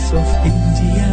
voice of India.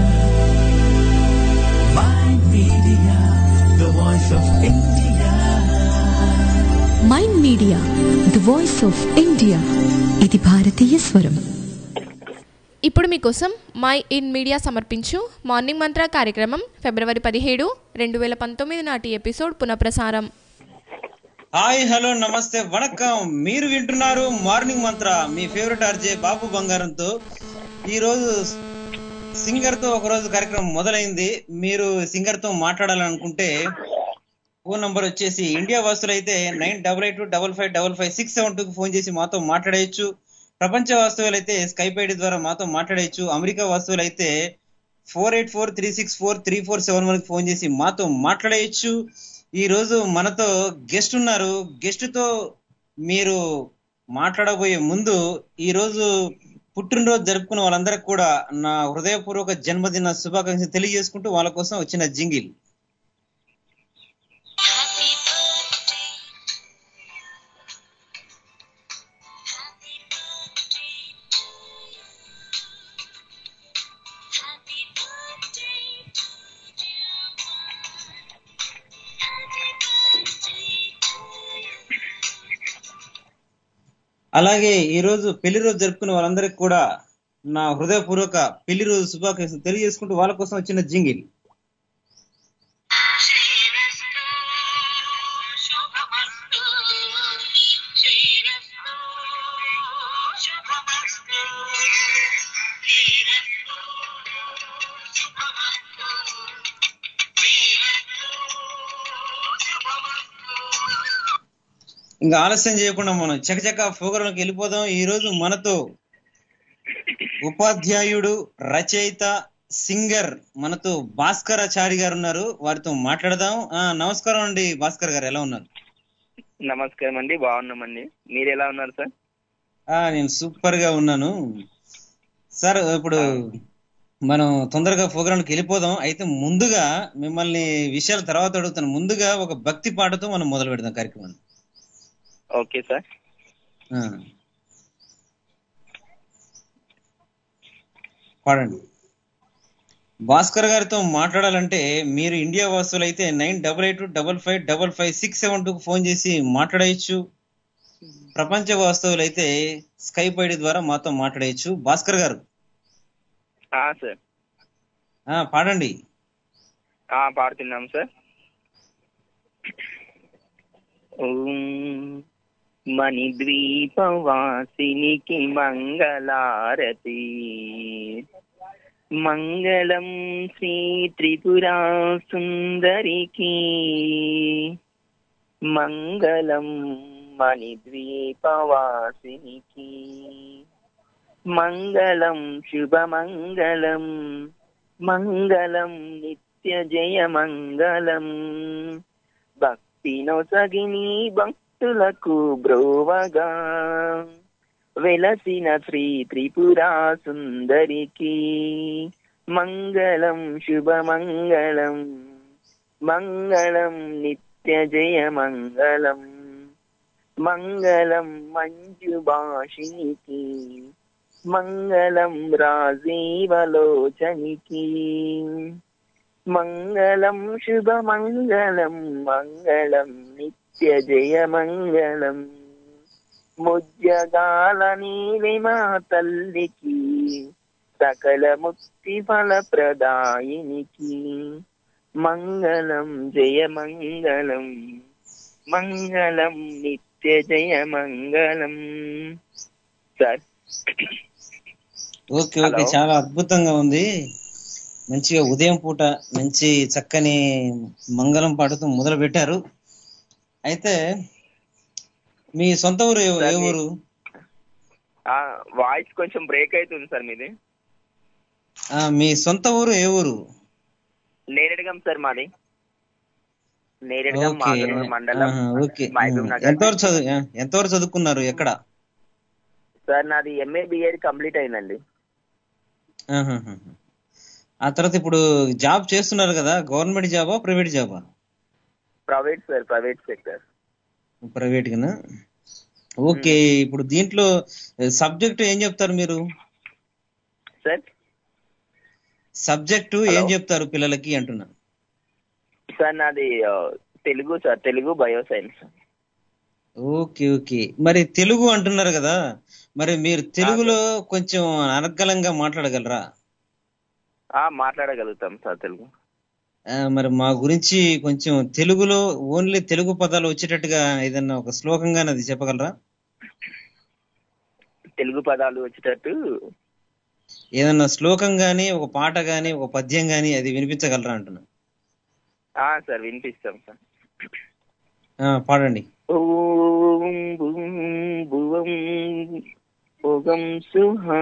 My media, the voice of India. Mind media the voice of India ఇది భారతీయ స్వరం ఇప్పుడు మీకోసం మై ఇన్ మీడియా సమర్పించు మార్నింగ్ మంత్ర కార్యక్రమం ఫిబ్రవరి పదిహేడు రెండు వేల పంతొమ్మిది నాటి ఎపిసోడ్ పునఃప్రసారం హాయ్ హలో నమస్తే వణకం మీరు వింటున్నారు మార్నింగ్ మంత్ర మీ ఫేవరెట్ ఆర్జే బాబు బంగారంతో ఈ రోజు సింగర్ తో ఒక రోజు కార్యక్రమం మొదలైంది మీరు సింగర్ తో మాట్లాడాలనుకుంటే ఫోన్ నంబర్ వచ్చేసి ఇండియా వాసులు అయితే nine double eight double five double five six seven టూకి ఫోన్ చేసి మాతో మాట్లాడేయచ్చు ప్రపంచ వాస్తవులు అయితే స్కైప్ ఐడి ద్వారా మాతో మాట్లాడేయచ్చు అమెరికా వాస్తవులు అయితే four eight four three six four three four seven one phone చేసి మాతో మాట్లాడేయచ్చు ఈ రోజు మనతో గెస్ట్ ఉన్నారు గెస్ట్ తో మీరు మాట్లాడబోయే ముందు ఈ రోజు పుట్టినరోజు జరుపుకున్న వాళ్ళందరికి కూడా నా హృదయపూర్వక జన్మదిన శుభాకాంక్షలు తెలియజేసుకుంటూ వాళ్ళ కోసం వచ్చిన జింగిల్ అలాగే ఈ రోజు పెళ్లి రోజు జరుపుకున్న వాళ్ళందరికీ కూడా నా హృదయపూర్వక పెళ్లి రోజు శుభాకాంక్షలు తెలియజేసుకుంటూ వాళ్ళ కోసం వచ్చిన జింగిల్ ఇంకా ఆలస్యం చేయకుండా మనం చకచక ప్రోగ్రాంకి వెళ్ళిపోదాం ఈ రోజు మనతో ఉపాధ్యాయుడు రచయిత సింగర్ మనతో భాస్కరాచారి గారు ఉన్నారు వారితో మాట్లాడదాం ఆ నమస్కారం అండి భాస్కర్ గారు ఎలా ఉన్నారు నమస్కారం అండి బాగున్నామండి మీరు ఎలా ఉన్నారు సార్ ఆ నేను సూపర్ గా ఉన్నాను సార్ ఇప్పుడు మనం తొందరగా ప్రోగ్రాంకి వెళ్ళిపోదాం అయితే ముందుగా మిమ్మల్ని విషయాల తర్వాత అడుగుతాను ముందుగా ఒక భక్తి పాటతో మనం మొదలు పెడదాం కార్యక్రమాన్ని ఓకే సార్ ఆ. పాడండి భాస్కర్ గారితో మాట్లాడాలంటే మీరు ఇండియా వాసులు అయితే nine double eight double five double five six seven two phone చేసి మాట్లాడేయచ్చు ప్రపంచ వాస్తవులు అయితే స్కైప్ ఐడి ద్వారా మాతో మాట్లాడేయచ్చు భాస్కర్ గారు ఆ, సార్ ఆ పాడండి ఆ, పాడుతున్నాం సార్ ఓం మణిద్వీపవాసినికి మంగళారతి మంగళం శ్రీ త్రిపురా సుందరికి మంగళం మణిద్వీపవాసినికి మంగళం శుభమంగళం మంగళం నిత్య జయ మంగళం భక్తినొసగిని భక్తులకు బ్రోవగా వెలసిన శ్రీ త్రిపురా సుందరికి మంగళం శుభమంగళం మంగళం నిత్య జయ మంగళం మంగళం మంజు భాషినికి మంగళం రాజీవలోచనికి మంగళం శుభమంగళం మంగళం నిత్య జయ మంగళం ముజ్జగాల నీలిమా తల్లికి సకల ముక్తి ఫల ప్రదాయినికి మంగళం జయ మంగళం మంగళం నిత్య జయ మంగళం సార్ ఓకే ఓకే హలో. చాలా అద్భుతంగా ఉంది మంచిగా ఉదయం పూట మంచి చక్కని మంగళం పాటతో మొదలు పెట్టారు అయితే మీ సొంత ఊరు ఏ- ఏ సార్, మీ- ఊరు ఆ వాయిస్ కొంచెం బ్రేక్ అవుతుంది సార్ మీది ఆ, మీ సొంత ఊరు ఏ ఊరు నేరేడుగం సార్ మాది నేరేడుగం ఓకే మాగనూరు మండలం ఆహా, ఓకే మహబూబ్ నగర్ ఎంతవరకు చదువు ఆ, ఎంతవరకు చదువుకున్నారు ఎక్కడ సార్ నాది ఎంఏ బిఎడ్ కంప్లీట్ అయిందండి ఆహాహా. ఆ తర్వాత ఇప్పుడు జాబ్ చేస్తున్నారు కదా గవర్నమెంట్ జాబా ప్రైవేట్ జాబా private sir private sector private గానా ఓకే ఇప్పుడు దీంట్లో సబ్జెక్ట్ ఏం చెప్తారు మీరు సార్ సబ్జెక్టు ఏం Hello. చెప్తారు పిల్లలకి అంటున్నా సార్ నాది ఆ, Telugu sir Telugu bio science okay okay మరి తెలుగు అంటున్నారు కదా మరి మీరు తెలుగులో కొంచెం అనర్గళంగా మాట్లాడగలరా ఆ, మాట్లాడగలుగుతాం సార్ తెలుగు ఆ, మరి మా గురించి కొంచెం తెలుగులో ఓన్లీ తెలుగు పదాలు వచ్చేటట్టుగా ఏదన్నా ఒక శ్లోకంగా అది చెప్పగలరా తెలుగు పదాలు వచ్చేటట్టు ఏదన్నా శ్లోకం గాని ఒక పాట గాని ఒక పద్యం గాని అది వినిపించగలరా అంటున్నా ఆ సార్ వినిపిస్తాం సార్ ఆ, పాడండి ఓం భూం భువం భువం సుహా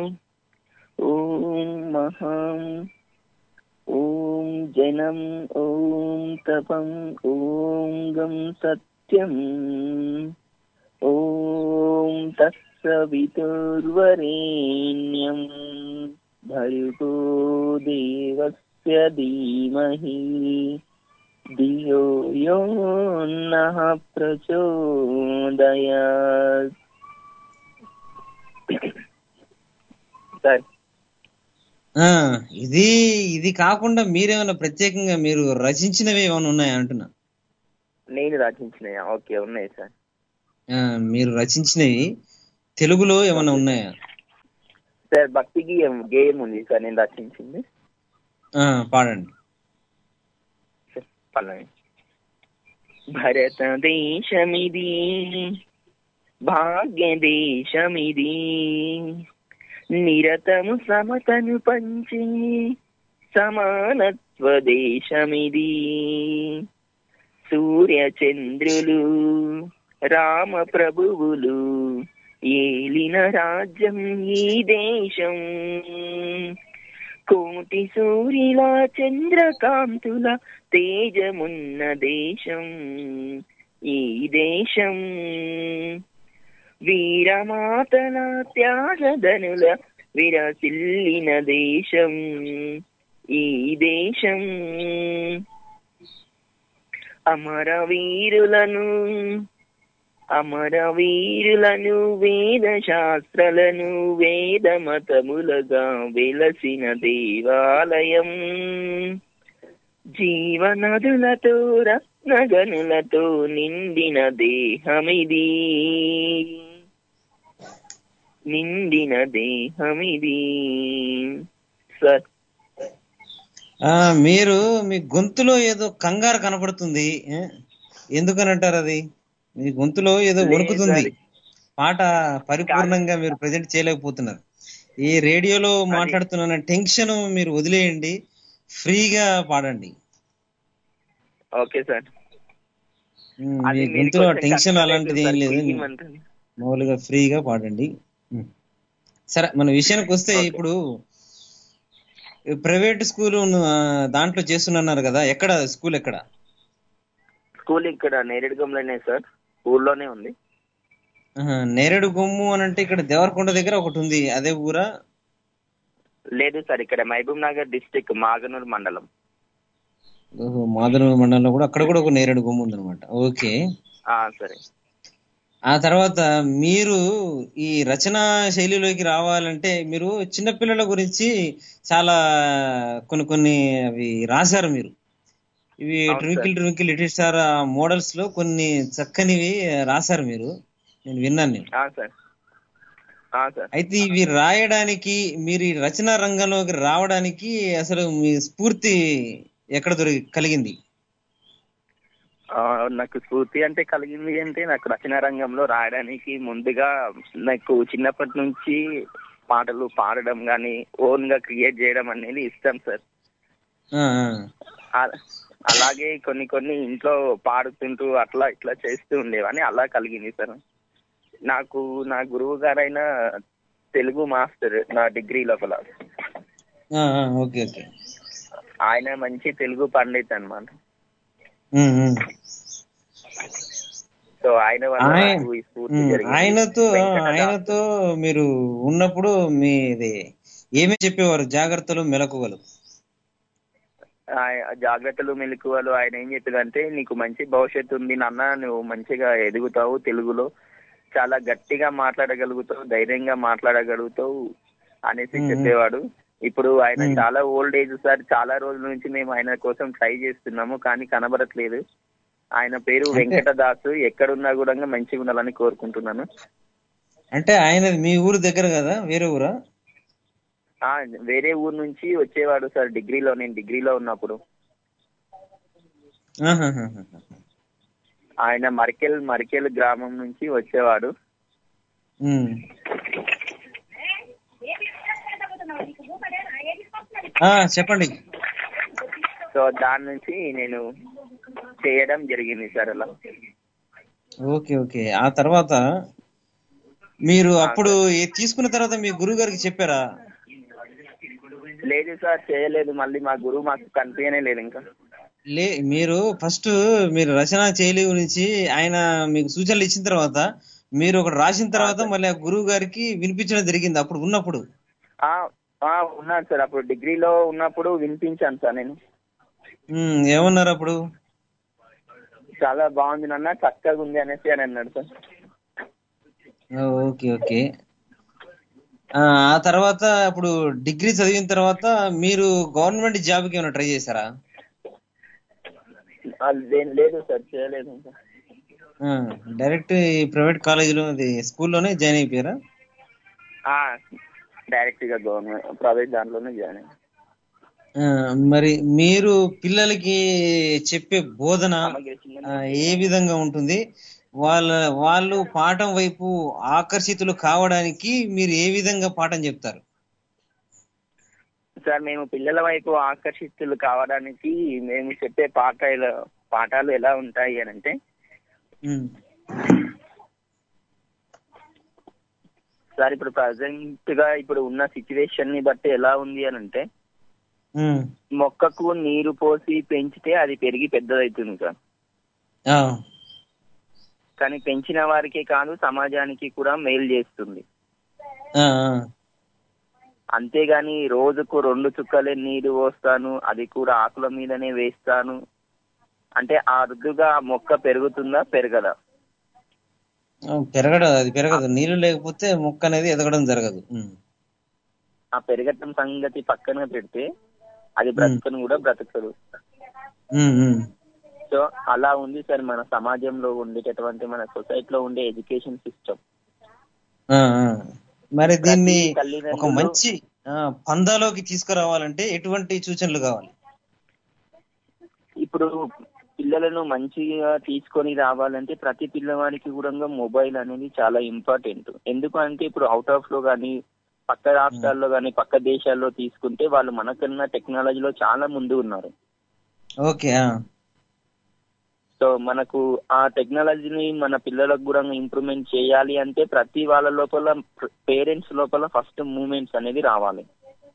ఓం మహాం ఓం జనం ఓం తపం ఓం గం సత్యం ఓం తత్సవితుర్వరేణ్యం భర్గో దేవస్య ధీమహి ధియో యో నః ప్రచోదయాత్ సార్ ఆ ఇది ఇది కాకుండా మీరేమైనా ప్రత్యేకంగా మీరు రచించినవి ఏమైనా ఉన్నాయా అంటున్నా నేను రచించినయా ఓకే ఉన్నాయి సార్ ఆ, మీరు రచించినవి తెలుగులో ఏమైనా ఉన్నాయా సార్ భక్తి గేమ్ గేమ్ ఉంది సార్ నేను రచించింది ఆ, పాడండి పల్లవి భారతదేశమిది భాగ్యదేశమిది నిరతము సమతను పంచి సమానత్వ దేశమిది సూర్య చంద్రులు రామ ప్రభువులు ఏలిన రాజ్యం ఈ దేశం కోటి సూర్యుల చంద్రకాంతుల తేజమున్న దేశం ఈ దేశం వీరమాతల త్యాగదనుల విరసిల్లిన దేశం ఈ దేశం అమరవీరులను అమరవీరులను వేద శాస్త్రలను వేద మతములుగా వెలసిన దేవాలయం జీవనదులతో రత్నగనులతో నిండిన దేహమిది నిండిన దేహమిది సత్ ఆ మీరు మీ గొంతులో ఏదో కంగారు కనపడుతుంది ఏ? ఎందుకనంటారు అది మీ గొంతులో ఏదో లేదు వణుకుతుంది సార్. పాట పరిపూర్ణంగా మీరు ప్రజెంట్ చేయలేకపోతున్నారు ఈ రేడియోలో మాట్లాడుతున్న టెన్షన్ మీరు వదిలేయండి ఫ్రీగా పాడండి ఓకే సార్ ఉమ్, మీ అది మీరు గొంతులో కొంచెం టెన్షన్ కష్టం అలాంటిది ఏం అవుతుంది లేదు సార్, తీయమంటుంది. మామూలుగా ఫ్రీగా పాడండి ఉమ్. సరే మన విషయానికి వస్తే Okay. ఇప్పుడు ప్రైవేట్ స్కూల్ దాంట్లో చేస్తున్నారు కదా ఎక్కడ స్కూల్ ఎక్కడ స్కూల్ ఇక్కడ నేరేడుగంలోనే సార్ ఊర్లోనే ఉంది ఆహా, నేరేడు గొమ్ము అని అంటే ఇక్కడ దేవరకొండ దగ్గర ఒకటి ఉంది అదే ఊరా లేదు సార్ ఇక్కడ మహబూబ్ నగర్ డిస్టిక్ మాగనూరు మండలం ఓహో, మాధునూరు మండలంలో కూడా అక్కడ కూడా ఒక నేరేడు గొమ్ము ఉందన్నమాట ఓకే ఆ సరే ఆ తర్వాత మీరు ఈ రచనా శైలిలోకి రావాలంటే మీరు చిన్నపిల్లల గురించి చాలా కొన్ని కొన్ని అవి రాశారు మీరు ఇవి అవును twinkle twinkle little star models లో కొన్ని చక్కనివి రాశారు మీరు నేను విన్నాను నేను ఆ సార్ ఆ సార్ అయితే ఇవి రాయడానికి మీరు ఈ రచనా రంగంలోకి రావడానికి అసలు మీ స్ఫూర్తి ఎక్కడ దొరికి కలిగింది ఆ, నాకు స్ఫూర్తి అంటే కలిగింది అంటే నాకు రచనా రంగంలో రాయడానికి ముందుగా నాకు చిన్నప్పటి నుంచి పాటలు పాడడం కానీ ఓన్ గా క్రియేట్ చేయడం అనేది ఇష్టం సార్ ఆ, ఆ. ఆ- అలాగే కొన్ని కొన్ని ఇంట్లో పాడుతుంటూ అట్లా ఇట్లా చేస్తూ ఉండేవని అలా కలిగింది సార్ నాకు నా గురువు గారైన తెలుగు మాస్టర్ నా డిగ్రీ లోపల ఆ, ఆ, ఓకే ఓకే ఆయన మంచి తెలుగు పండిత్ అన్నమాట ఉమ్, ఉమ్. సో ఆయన వల్ల ఆయ- నాకు ఈ స్ఫూర్తి ఉమ్, జరిగింది. ఆయనతో వెంకటదాస్. ఆయనతో మీరు ఉన్నప్పుడు మీది ఏమి చెప్పేవారు జాగ్రత్తలు మెలకువలు ఆయ- జాగ్రత్తలు మెలకువలు ఆయన ఏం చెప్పేదంటే నీకు మంచి భవిష్యత్తు ఉంది నాన్న నువ్వు మంచిగా ఎదుగుతావు తెలుగులో చాలా గట్టిగా మాట్లాడగలుగుతావు ధైర్యంగా మాట్లాడగలుగుతావు అనేసి మ్మ్. చెప్పేవాడు ఇప్పుడు ఆయన Hmm. చాలా ఓల్డ్ ఏజ్ సార్ చాలా రోజుల నుంచి మేము ఆయన కోసం ట్రై చేస్తున్నాము కానీ కనబడట్లేదు ఆయన పేరు అంటే- వెంకటదాసు ఎక్కడున్నా కూడా మంచిగా ఉండాలని కోరుకుంటున్నాను అంటే ఆయన మీ ఊరు దగ్గర కదా వేరే ఊరా ఆ వేరే ఊరు నుంచి వచ్చేవాడు సార్ డిగ్రీలో నేను డిగ్రీలో ఉన్నప్పుడు ఆహాహాహా. ఆయన మరికెల్ మరికెల్ గ్రామం నుంచి వచ్చేవాడు ఉమ్. ఆ, చెప్పండి సో దాని నుంచి నేను చేయడం జరిగింది సార్ అలా ఓకే ఓకే ఆ తర్వాత మీరు అప్పుడు ఏ- తీసుకున్న తర్వాత మీ గురువు గారికి చెప్పారా లేదు సార్ చేయలేదు మళ్ళీ మా గురువు మాకు కనిపించనే లేదు ఇంకా లే మీరు ఫస్ట్ మీరు రచన చేయలి గురించి ఆయన మీకు సూచనలు ఇచ్చిన తర్వాత మీరు ఒకటి రాసిన తర్వాత మళ్ళీ ఆ గురువు గారికి వినిపించడం జరిగింది అప్పుడు ఉన్నప్పుడు ఆ ఆ, ఉన్నాను సార్ అప్పుడు డిగ్రీలో ఉన్నప్పుడు వినిపించాను సార్ నేను ఉమ్, ఏమన్నారు అప్పుడు చాలా బాగుంది నాన్న చక్కగా ఉంది అనేసి అని అన్నాడు సార్ ఆ, ఓకే ఓకే ఆ ఆ తర్వాత ఇప్పుడు డిగ్రీ చదివిన తర్వాత మీరు గవర్నమెంట్ జాబ్ కి ఏమైనా ట్రై చేశారా అదేం లేదు సార్ చేయలేదు ఇంకా ఆ, డైరెక్ట్ ఈ ప్రైవేట్ కాలేజీలో అది స్కూల్లోనే జాయిన్ అయిపోయారా ఆ, డైరెక్ట్ గా గవర్నమెంట్ ప్రైవేట్ దాంట్లోనే జాయిన్ అయ్యాను. ఆ, మరి మీరు పిల్లలకి చెప్పే బోధన ఆ, ఏ విధంగా ఉంటుంది వాళ్ళ వాళ్ళు పాఠం వైపు ఆకర్షితులు కావడానికి మీరు ఏ విధంగా పాఠం చెప్తారు సార్ మేము పిల్లల వైపు ఆకర్షితులు కావడానికి మేము చెప్పే పాఠాలు పాఠాలు ఎలా ఉంటాయి అని అంటే ఉమ్, సార్ ఇప్పుడు ప్రజెంట్ గా ఇప్పుడు ఉన్న సిచ్యువేషన్ ని బట్టి ఎలా ఉంది అని అంటే ఉమ్, మొక్కకు నీరు పోసి పెంచితే అది పెరిగి పెద్దదవుతుంది సార్ ఆ, కానీ పెంచిన వారికే కాదు సమాజానికి కూడా మేలు చేస్తుంది ఆ, ఆ, అంతేగాని రోజుకు రెండు చుక్కలే నీరు పోస్తాను అది కూడా ఆకుల మీదనే వేస్తాను అంటే ఆ అరుదుగా ఆ మొక్క పెరుగుతుందా పెరగదా ఆ, పెరగదు అది పెరగదు నీళ్లు లేకపోతే మొక్క అనేది ఎదగడం జరగదు ఉమ్, ఆ పెరగటం సంగతి పక్కన పెడితే అది బ్రతకను కూడా బ్రతకదు ఉమ్, ఉమ్. సో అలా ఉంది సార్ మన సమాజంలో ఉండేటటువంటి మన సొసైటీలో ఉండే ఎడ్యుకేషన్ సిస్టమ్ ఆ, ఆ. మరి దీన్ని ప్రతి తల్లిదండ్రులు- ఒక మంచి ఆ, పందాలోకి తీసుకురావాలంటే ఎటువంటి సూచనలు కావాలి ఇప్పుడు పిల్లలను మంచిగా తీసుకొని రావాలంటే ప్రతి పిల్లవాడికి కూడా మొబైల్ అనేది చాలా ఇంపార్టెంట్ ఎందుకంటే ఇప్పుడు అవుట్ ఆఫ్ లో కానీ పక్క రాష్ట్రాల్లో కానీ పక్క దేశాల్లో తీసుకుంటే వాళ్ళు మనకన్నా టెక్నాలజీలో చాలా ముందు ఉన్నారు ఓకే ఆ. సో మనకు ఆ టెక్నాలజీని మన పిల్లలకు కూడా ఇంప్రూవ్మెంట్ చేయాలి అంటే ప్రతి వాళ్ళ లోపల పేరెంట్స్ లోపల ఫస్ట్ మూమెంట్స్ అనేది రావాలి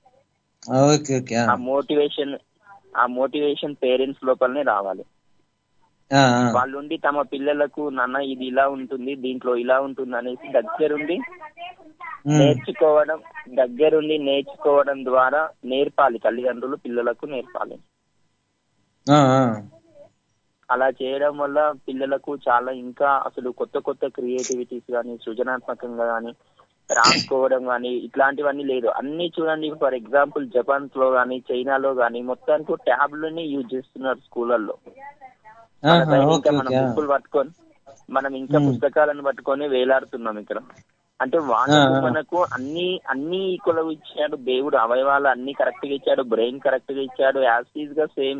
ఓకే ఓకే ఆ. ఆ మోటివేషన్ ఆ మోటివేషన్ పేరెంట్స్ లోపలనే రావాలి ఆ, ఆ. వాళ్ళు ఉండి తమ పిల్లలకు నాన్న ఇది ఇలా ఉంటుంది దీంట్లో ఇలా ఉంటుంది అనేసి దగ్గరుండి ఉమ్. నేర్చుకోవడం దగ్గరుండి నేర్చుకోవడం ద్వారా నేర్పాలి తల్లిదండ్రులు పిల్లలకు నేర్పాలి ఆ, ఆ. అలా చేయడం వల్ల పిల్లలకు చాలా ఇంకా అసలు కొత్త కొత్త క్రియేటివిటీస్ కానీ సృజనాత్మకంగా కానీ రాసుకోవడం కానీ ఇట్లాంటివన్నీ లేదు అన్ని చూడండి ఫర్ ఎగ్జాంపుల్ జపాన్ లో కానీ చైనాలో కానీ మొత్తానికి ట్యాబ్లని యూజ్ చేస్తున్నారు స్కూళ్ళల్లో మన ఆహా, సైడ్ ఓకే ఇంకా మనం ఓకే ఆ. బుక్కులు పట్టుకొని మనం ఇంకా మ్మ్. పుస్తకాలను పట్టుకొని వేలాడుతున్నాం ఇక్కడ అంటే వాళ్ళకు ఆ, ఆ. మనకు అన్ని అన్ని ఈక్వల్ ఇచ్చాడు దేవుడు అవయవాలు అన్ని కరెక్ట్ గా ఇచ్చాడు బ్రెయిన్ కరెక్ట్ గా ఇచ్చాడు యాసిడ్ గా సేమ్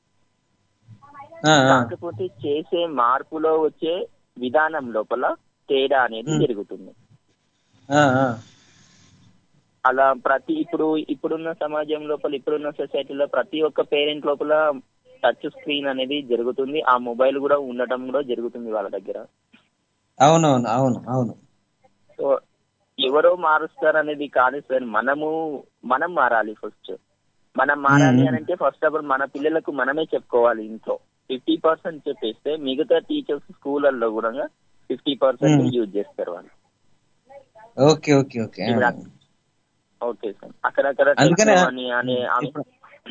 ఆ, ఆ. కాకపోతే చేసే మార్పులో వచ్చే విధానం లోపల తేడా అనేది మ్మ్. జరుగుతుంది ఆ, ఆ. అలా ప్రతి ఇప్పుడు ఇప్పుడున్న సమాజం లోపల ఇప్పుడున్న సొసైటీలో ప్రతి ఒక్క పేరెంట్ లోపల టచ్ స్క్రీన్ అనేది జరుగుతుంది ఆ మొబైల్ కూడా ఉండటం కూడా జరుగుతుంది వాళ్ళ దగ్గర అవునవును అవును అవును సో ఎవరో మారుస్తారు అనేది కాదు సార్ మనము మనం మారాలి ఫస్ట్ మనం మారాలి మ్మ్. అని అంటే ఫస్ట్ ఆఫ్ ఆల్ మన పిల్లలకు మనమే చెప్పుకోవాలి ఇంట్లో ఫిఫ్టీ పర్సెంట్ చెప్పేస్తే మిగతా టీచర్స్ స్కూళ్ళల్లో కూడా ఫిఫ్టీ పర్సెంట్ మ్మ్. యూజ్ చేస్తారు వాళ్ళు ఓకే ఓకే ఓకే ఆ. ఇప్పుడు ఓకే సార్ అక్కడక్కడ అందుకనే టెక్నో అని అనే అవి- ఇప్పుడు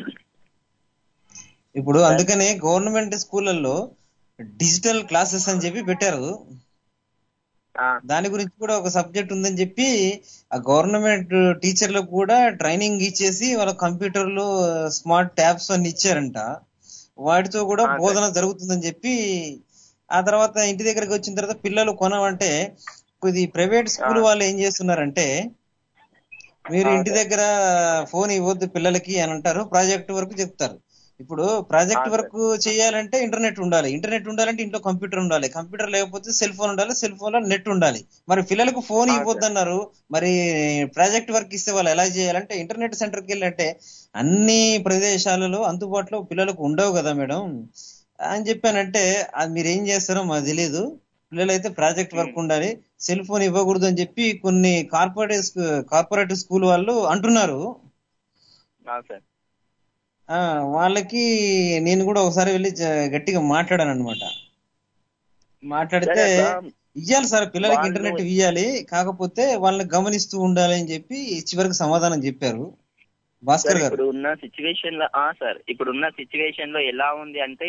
ఇప్పుడు అందుకనే గవర్నమెంట్ స్కూళ్ళల్లో డిజిటల్ క్లాసెస్ అని చెప్పి పెట్టారు ఆ, దాని గురించి కూడా ఒక సబ్జెక్ట్ ఉందని చెప్పి ఆ గవర్నమెంట్ టీచర్లకు కూడా ట్రైనింగ్ ఇచ్చేసి వాళ్ళ కంప్యూటర్లు స్మార్ట్ ట్యాబ్స్ అన్ని ఇచ్చారంట వాటితో కూడా ఆ, బోధన జరుగుతుందని చెప్పి ఆ తర్వాత ఇంటి దగ్గరికి వచ్చిన తర్వాత పిల్లలు కొనమంటే ఇది ప్రైవేట్ స్కూల్ ఆ. వాళ్ళు ఏం చేస్తున్నారంటే మీరు ఆ, ఇంటి సార్. దగ్గర ఫోన్ ఇవ్వద్దు పిల్లలకి అని అంటారు ప్రాజెక్ట్ వరకు చెప్తారు ఇప్పుడు ప్రాజెక్ట్ ఆ, సార్. వర్క్ చేయాలంటే ఇంటర్నెట్ ఉండాలి ఇంటర్నెట్ ఉండాలంటే ఇంట్లో కంప్యూటర్ ఉండాలి కంప్యూటర్ లేకపోతే సెల్ ఫోన్ ఉండాలి సెల్ ఫోన్ లో నెట్ ఉండాలి మరి పిల్లలకు ఫోన్ ఆ, ఇవ్వద్దు అన్నారు మరి ప్రాజెక్ట్ వర్క్ ఇస్తే వాళ్ళు ఎలా చేయాలంటే ఇంటర్నెట్ సెంటర్ కి వెళ్ళంటే అన్ని ప్రదేశాలలో అందుబాటులో పిల్లలకు ఉండవు కదా మేడం అని చెప్పానంటే అది మీరు ఏం చేస్తారో మాకు తెలియదు పిల్లలైతే ప్రాజెక్ట్ వర్క్ ఉండాలి సెల్ ఫోన్ ఇవ్వకూడదు అని చెప్పి కొన్ని కార్పొరేట్ కార్పొరేట్ స్కూల్ వాళ్ళు అంటున్నారు ఆ, సార్ ఆ వాళ్ళకి నేను కూడా ఒకసారి వెళ్ళి జ- గట్టిగా మాట్లాడాను అనమాట మాట్లాడితే సరే అట్లా ఇయ్యాలి సార్ పిల్లలకి వాళ్ళు- ఇంటర్నెట్ ఇయ్యాలి కాకపోతే వాళ్ళని గమనిస్తూ ఉండాలి అని చెప్పి చివరికి సమాధానం చెప్పారు సార్ భాస్కర్ గారు ఇప్పుడు ఉన్న సిచ్యువేషన్ లో ఆ సార్ ఇప్పుడు ఉన్న సిచ్యువేషన్ లో ఎలా ఉంది అంటే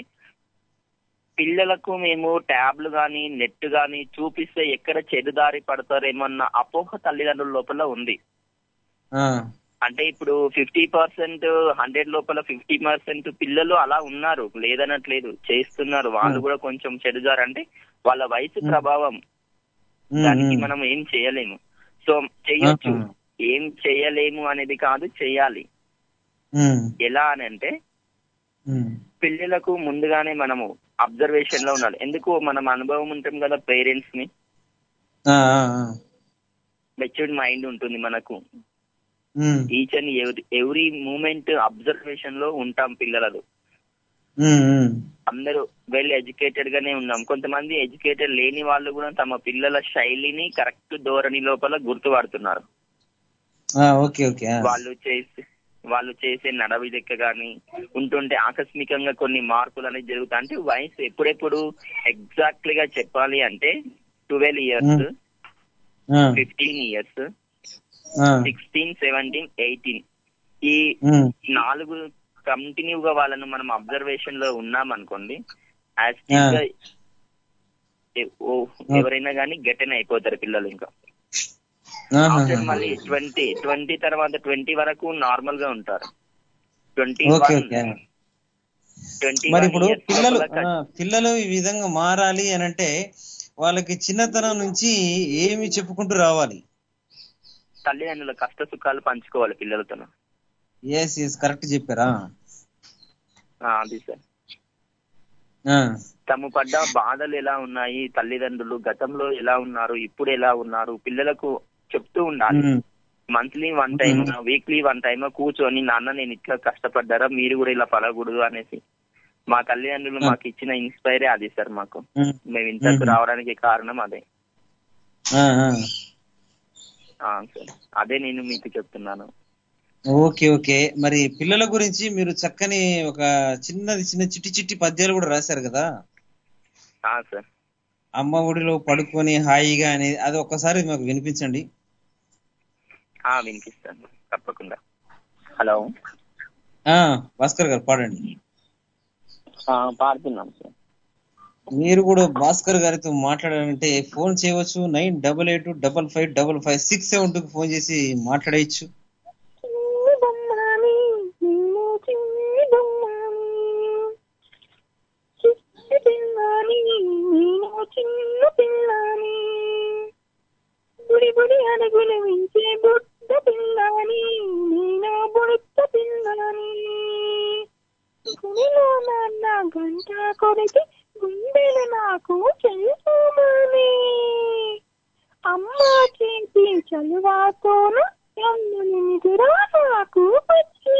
పిల్లలకు మేము ట్యాబ్లు గాని నెట్ గాని చూపిస్తే ఎక్కడ చెడుదారి పడతారేమన్న అపోహ తల్లిదండ్రుల లోపల ఉంది ఆ, అంటే ఇప్పుడు ఫిఫ్టీ పర్సెంట్ హండ్రెడ్ లోపల ఫిఫ్టీ పర్సెంట్ పిల్లలు అలా ఉన్నారు లేదనట్లేదు చేస్తున్నారు వాళ్ళు కూడా కొంచెం చెడుదారు అంటే వాళ్ళ వయసు ప్రభావం ఉమ్, దానికి ఉమ్, మనం ఏం చేయలేము సో చెయ్యొచ్చు ఆహా. ఏం చేయలేము అనేది కాదు చెయ్యాలి ఉమ్, ఎలా అని అంటే ఉమ్, పిల్లలకు ముందుగానే మనము అబ్జర్వేషన్ లో ఉండాలి ఎందుకు మనం అనుభవం ఉంటాం కదా పేరెంట్స్ ని ఆ, ఆ, ఆ. మెచ్యూర్డ్ మైండ్ ఉంటుంది మనకు um, each and every every moment observation లో ఉంటాం పిల్లలదు ఉమ్, ఉమ్. అందరూ వెల్ ఎడ్యుకేటెడ్ గానే ఉన్నాం కొంతమంది ఎడ్యుకేటెడ్ లేని వాళ్ళు కూడా తమ పిల్లల శైలిని కరెక్ట్ ధోరణి లోపల గుర్తుపడుతున్నారు ఆ, ఓకే ఓకే ఆ. వాళ్ళు చేసే వాళ్ళు చేసే నడవడిక గాని ఉంటుంటే ఆకస్మికంగా కొన్ని మార్పులు అనేది జరుగుతాయి అంటే వయసు ఎప్పుడెప్పుడు ఎగ్జాక్ట్లీ గా చెప్పాలి అంటే ట్వెల్వ్ ఇయర్స్ ఆ, ఫిఫ్టీన్ ఇయర్స్ ఆ, సిక్స్టీన్ సెవెంటీన్ ఎయిటీన్ ఈ ఉమ్, నాలుగు కంటిన్యూ గా వాళ్ళను మనం అబ్జర్వేషన్ లో ఉన్నాం అనుకోండి యాజ్ ఆ. గా ఎ- ఓ- ఎవరైనా కానీ గెటెన్ అయిపోతారు పిల్లలు ఇంకా ఆహా. ఆఫ్టర్ మళ్ళీ ట్వంటీ ట్వంటీ తర్వాత ట్వంటీ వరకు నార్మల్ గా ఉంటారు ట్వంటీ ఓకే ఓకే ట్వంటీ మరి ఇప్పుడు పిల్లలు ఆ, పిల్లలు ఈ విధంగా మారాలి అని అంటే వాళ్ళకి చిన్నతనం నుంచి ఏమి చెప్పుకుంటూ రావాలి తల్లిదండ్రుల కష్ట సుఖాలు పంచుకోవాలి పిల్లలతో ఎస్ ఎస్ కరెక్ట్ చెప్పారా అది సార్ ఆ, తమ పడ్డ బాధలు ఎలా ఉన్నాయి తల్లిదండ్రులు గతంలో ఎలా ఉన్నారు ఇప్పుడు ఎలా ఉన్నారు పిల్లలకు చెప్తూ ఉండాలి um, monthly one time weekly one time కూర్చొని నాన్న నేను ఇట్లా కష్టపడ్డారా మీరు కూడా ఇలా పడకూడదు అనేసి మా తల్లిదండ్రులు మాకు ఇచ్చిన ఇన్స్పైరే అది సార్ మాకు ఉమ్, మేము ఇంతకు మ్మ్. రావడానికి కారణం అదే ఆ, ఆ. ఆ, సార్ అదే నేను మీకు చెప్తున్నాను ఓకే ఓకే మరి పిల్లల గురించి మీరు చక్కని ఒక చిన్నది చిన్న చిట్టి చిట్టి పద్యాలు కూడా రాశారు కదా ఆ, సార్ అమ్మ ఒడిలో పడుకొని హాయిగా అనేది అది ఒక్కసారి మాకు వినిపించండి ఆ, వినిపిస్తాను తప్పకుండా హలో ఆ భాస్కర్ గారు పాడండి ఆ, పాడుతున్నాం సార్ మీరు కూడా భాస్కర్ గారితో మాట్లాడాలంటే ఫోన్ చేయవచ్చు nine double eight double five double five six seven two phone చేసి మాట్లాడేయచ్చు చిన్ని బొమ్మని నిన్ను చిన్ని బొమ్మని చిట్టి పిల్లని నేను చిన్న పిల్లని బుడి బుడి అడుగులు వించే బుడ్డ పిల్లని నేను బుడత పిల్లని గుడిలో నాన్న గంట కొరికి గుండెలు నాకు తెలుసుమని అమ్మ చేతి చలువాతోన ఎన్నని నిదురా నాకు వచ్చి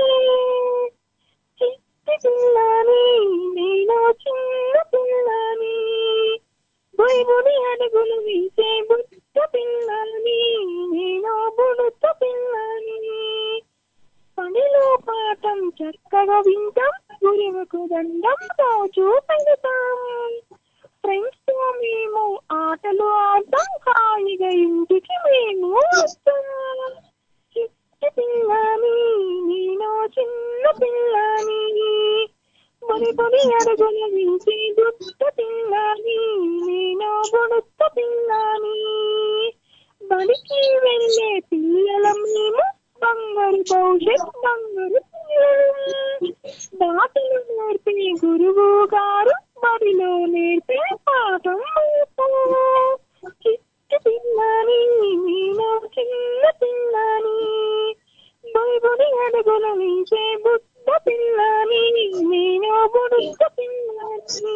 చిట్టి పిల్లని నేను చిన్న పిల్లని బుడి బుడి అడుగులు వీసే బుట్ట పిల్లని నేను బుడత పిల్లని పనిలో పాఠం చక్కగా వింటాం గురువుకు దండం రోజు పెడతాం ఫ్రెండ్స్ తో మేము ఆటలు ఆడతాం హాయిగా ఇంటికి మేము వస్తాం చిట్టి పిల్లని నేను చిన్న పిల్లని బుడి బుడి అడుగుల వేసే బుట్ట పిల్లని నేను బుడుత పిల్లని బడికి వెళ్ళే పిల్లలం మేము బంగారు భవిష్యత్ బంగారు పిల్లలం బాటలు నేర్పే గురువు గారు బడిలో నేర్పే పాఠం మాకు. చిట్టు పిల్లని నేను చిన్న పిల్లని బైబుడి అడుగుల వేసే బుట్ట పిల్లని నేను బుడుత పిల్లని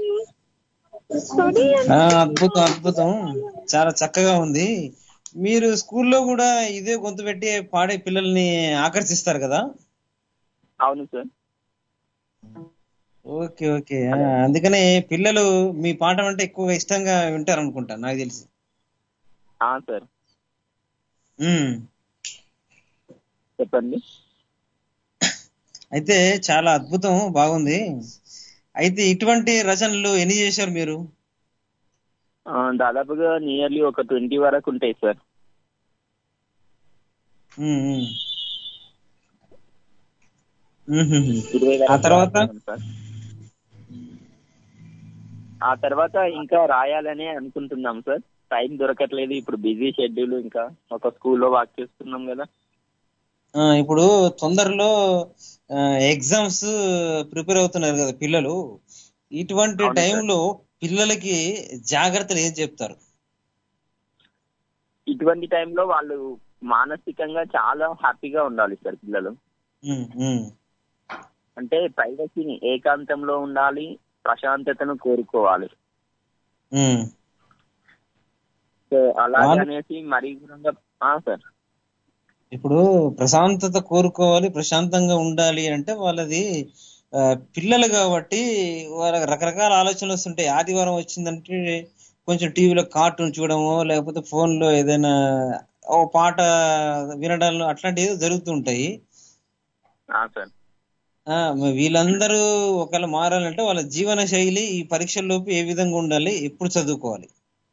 బడి ఆ, అద్భుతం అద్భుతం చాలా చక్కగా ఉంది మీరు స్కూల్లో కూడా ఇదే గొంతు పెట్టి పాడే పిల్లల్ని ఆకర్షిస్తారు కదా అవును సార్ ఓకే ఓకే ఆ, అందుకనే పిల్లలు మీ పాట అంటే ఎక్కువగా ఇష్టంగా వింటారు అనుకుంటా నాకు తెలిసి ఆ సార్ ఉమ్. చెప్పండి అయితే చాలా అద్భుతం బాగుంది అయితే ఇటువంటి రచనలు ఎన్ని చేశారు మీరు ఆ, దాదాపుగా నియర్లీ ఒక ట్వంటీ వరకు ఉంటాయి సార్ ఉమ్, ఉమ్. ఉహుహు. ఇరవై ఆ వరకు తర్వాత రాశాను సార్ ఆ తర్వాత ఇంకా రాయాలని అనుకుంటున్నాం సార్ టైం దొరకట్లేదు ఇప్పుడు బిజీ షెడ్యూల్ ఇంకా ఒక స్కూల్లో వర్క్ చేస్తున్నాం కదా ఆ, ఇప్పుడు తొందరలో ఎగ్జామ్స్ ప్రిపేర్ అవుతున్నారు కదా పిల్లలు ఇటువంటి అవును సార్. టైంలో పిల్లలకి జాగ్రత్తలు ఏం చెప్తారు ఇటువంటి టైంలో వాళ్ళు మానసికంగా చాలా హ్యాపీగా ఉండాలి సార్ పిల్లలు ఉమ్, ఉమ్. అంటే ప్రైవసీని ఏకాంతంలో ఉండాలి ప్రశాంతతను కోరుకోవాలి ఉమ్. సో అలాగే వాళ్ళు- అనేసి మరీ ఘోరంగా ఆ సార్ ఇప్పుడు ప్రశాంతత కోరుకోవాలి ప్రశాంతంగా ఉండాలి అంటే వాళ్ళది ఆ, పిల్లలు కాబట్టి వాళ్ళకి రకరకాల ఆలోచనలు వస్తుంటాయి ఆదివారం వచ్చిందంటే కొంచెం టీవీలో కార్టూన్ చూడడమో లేకపోతే phone లో ఏదైనా ఓ పాట వినడాలు అట్లాంటివి ఏదో జరుగుతుంటాయి ఆ సార్ ఆ, మరి వీళ్ళందరూ ఒకవేళ మారాలంటే వాళ్ళ జీవన శైలి ఈ పరీక్షల్లోపు ఏ విధంగా ఉండాలి ఎప్పుడు చదువుకోవాలి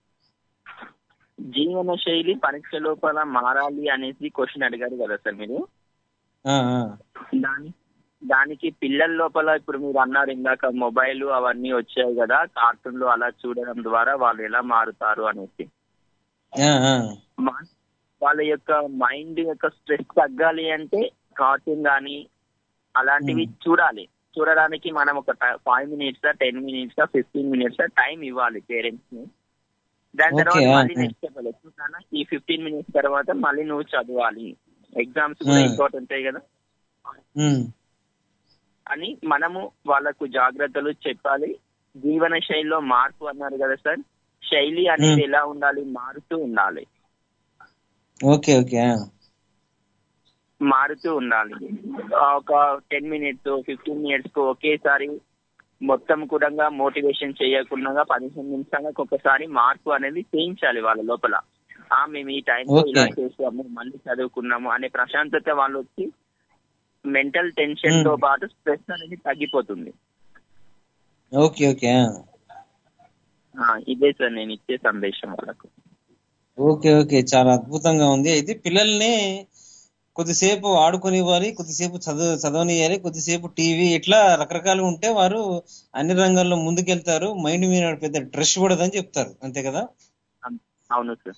జీవన శైలి పరీక్ష లోపల మారాలి అనేసి క్వశ్చన్ అడిగారు కదా సార్ మీరు ఆ, ఆ. దాని దానికి పిల్లల లోపల ఇప్పుడు మీరు అన్నారు ఇందాక మొబైల్ అవన్నీ వచ్చాయి కదా కార్టూన్లు అలా చూడడం ద్వారా వాళ్ళు ఎలా మారుతారు అనేసి ఆ, ఆ. మా- వాళ్ళ యొక్క మైండ్ యొక్క స్ట్రెస్ తగ్గాలి అంటే కార్టూన్ కానీ అలాంటివి చూడాలి చూడడానికి మనం ఒక five minutes ten minutes fifteen minutes time ఇవ్వాలి పేరెంట్స్ ని దాని Okay, తర్వాత ah, మళ్ళీ ah. నెక్స్ట్ చెప్పాలి ఎట్లున్నా ఈ ఫిఫ్టీన్ మినిట్స్ తర్వాత మళ్ళీ నువ్వు చదవాలి ఎగ్జామ్స్ కూడా Hmm. ఇంపార్టెంట్ కదా ఉమ్. అని మనము వాళ్ళకు జాగ్రత్తలు చెప్పాలి జీవన శైలిలో మార్పు అన్నారు కదా సార్ శైలి అనేది Hmm. ఎలా ఉండాలి మారుతూ ఉండాలి ఓకే ఓకే ఆ. మారుతూ ఉండాలి ఆ ఒక టెన్ మినిట్స్ ఫిఫ్టీన్ మినిట్స్ కు ఒకేసారి మొత్తం కూడా మోటివేషన్ చేయకుండా పదిహేను నిమిషాలకు ఒకసారి మార్పు అనేది చేయించాలి వాళ్ళ లోపల ఆ మేము ఈ టైంలో Okay. ఇలా చేసాము మళ్ళీ చదువుకున్నాము అనే ప్రశాంతత వాళ్ళు వచ్చి మెంటల్ టెన్షన్ తో Hmm. పాటు స్ట్రెస్ అనేది తగ్గిపోతుంది ఓకే ఓకే ఆ. ఆ, ఇదే సార్ నేను ఇచ్చే సందేశం వాళ్ళకు ఓకే ఓకే చాలా అద్భుతంగా ఉంది అయితే పిల్లల్ని కొద్దిసేపు ఆడుకొనివ్వాలి కొద్దిసేపు చదువు చదవనియాలి కొద్దిసేపు టీవీ ఇట్లా రకరకాలు ఉంటే వారు అన్ని రంగాల్లో ముందుకెళ్తారు మైండ్ మీద పెద్ద స్ట్రెస్ పడదని చెప్తారు అంతే కదా అవును సార్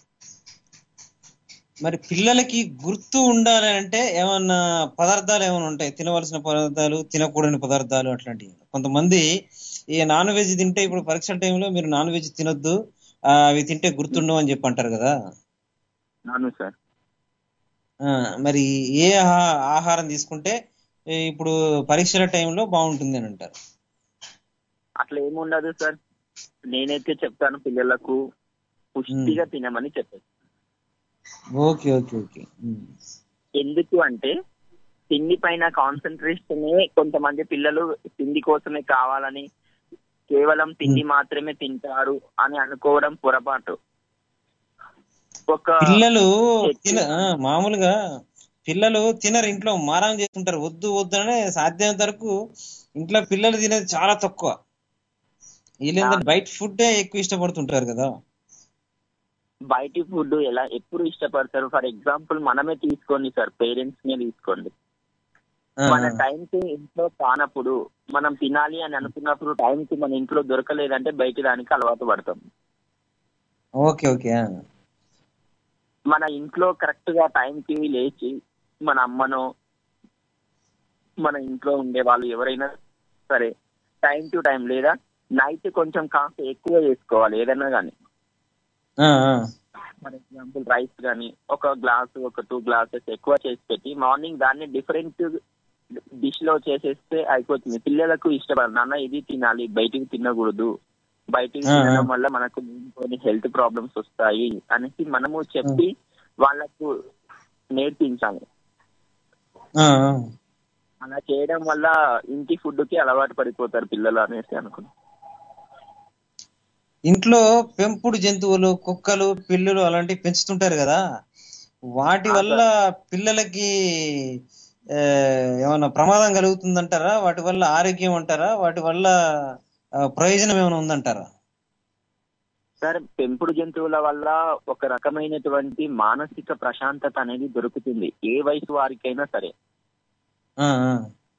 మరి పిల్లలకి గుర్తు ఉండాలి అంటే ఏమన్నా పదార్థాలు ఏమైనా ఉంటాయి తినవలసిన పదార్థాలు తినకూడని పదార్థాలు అట్లాంటివి కొంతమంది ఈ నాన్ వెజ్ తింటే ఇప్పుడు పరీక్ష టైంలో మీరు నాన్ వెజ్ తినొద్దు ఆ, అవి తింటే గుర్తుండవు అని చెప్పి అంటారు కదా అవును సార్ ఆ, మరి ఏ ఆహా- ఆహారం తీసుకుంటే ఏ, ఇప్పుడు పరీక్షల టైంలో బాగుంటుంది అని అంటారు అట్లా ఏముండదు సార్ నేనైతే చెప్తాను పిల్లలకు పుష్టిగా తినమని చెప్పాను ఓకే ఓకే ఓకే ఉమ్. ఎందుకు అంటే తిండి పైన కాన్సన్ట్రేషన్ కొంతమంది పిల్లలు తిండి కోసమే కావాలని కేవలం తిండి మాత్రమే తింటారు అని అనుకోవడం పొరపాటు ఒక పిల్లలు చెట్టు- తిన ఆ, మామూలుగా పిల్లలు తినరు ఇంట్లో మారం చేస్తుంటారు వద్దు వద్దు అనే సాధ్యమైనంత వరకు ఇంట్లో పిల్లలు తినేది చాలా తక్కువ వీళ్ళేందంటే బయట ఫుడ్డే ఎక్కువ ఇష్టపడుతుంటారు కదా బయటి ఫుడ్ ఎలా ఎప్పుడు ఇష్టపడతారు ఫర్ ఎగ్జాంపుల్ మనమే తీసుకోండి సార్ పేరెంట్స్ నే తీసుకోండి ఆ, మన టైం కి ఇంట్లో కానప్పుడు మనం తినాలి అని అనుకున్నప్పుడు టైంకి మన ఇంట్లో దొరకలేదంటే బయట దానికి అలవాటు పడతాం ఓకే ఓకే ఆ. మన ఇంట్లో కరెక్ట్ గా టైంకి లేచి మన అమ్మనో మన ఇంట్లో ఉండే వాళ్ళు ఎవరైనా సరే టైం టు టైం లేదా నైట్ కొంచెం కాస్త ఎక్కువ చేసుకోవాలి ఏదైనా కానీ ఆ, ఆ. ఫర్ ఎగ్జాంపుల్ రైస్ కానీ ఒక గ్లాస్ ఒక టూ గ్లాసెస్ ఎక్కువ చేసి పెట్టి మార్నింగ్ దాన్ని డిఫరెంట్ డిష్ లో చేసేస్తే అయిపోతుంది పిల్లలకు ఇష్టపడ నాన్న ఇది తినాలి బయటికి తినకూడదు బయటికి ఆ, ఆ. తినడం వల్ల మనకు కొన్ని హెల్త్ ప్రాబ్లమ్స్ వస్తాయి అనేసి మనము చెప్పి వాళ్ళకు నేర్పించాలి ఆ, ఆ. అలా చేయడం వల్ల ఇంటి ఫుడ్ కి అలవాటు పడిపోతారు పిల్లలు అనేసి అనుకున్నాను ఇంట్లో పెంపుడు జంతువులు కుక్కలు పిల్లులు అలాంటివి పెంచుతుంటారు కదా వాటి వల్ల పిల్లలకి ఆ, ఏమన్నా ప్రమాదం కలుగుతుందంటారా వాటి వల్ల ఆరోగ్యం అంటారా వాటి వల్ల ఆ, ప్రయోజనం ఏమైనా ఉందంటారా సార్ పెంపుడు జంతువుల వల్ల ఒక రకమైనటువంటి మానసిక ప్రశాంతత అనేది దొరుకుతుంది ఏ వయసు వారికైనా సరే ఆ, ఆ.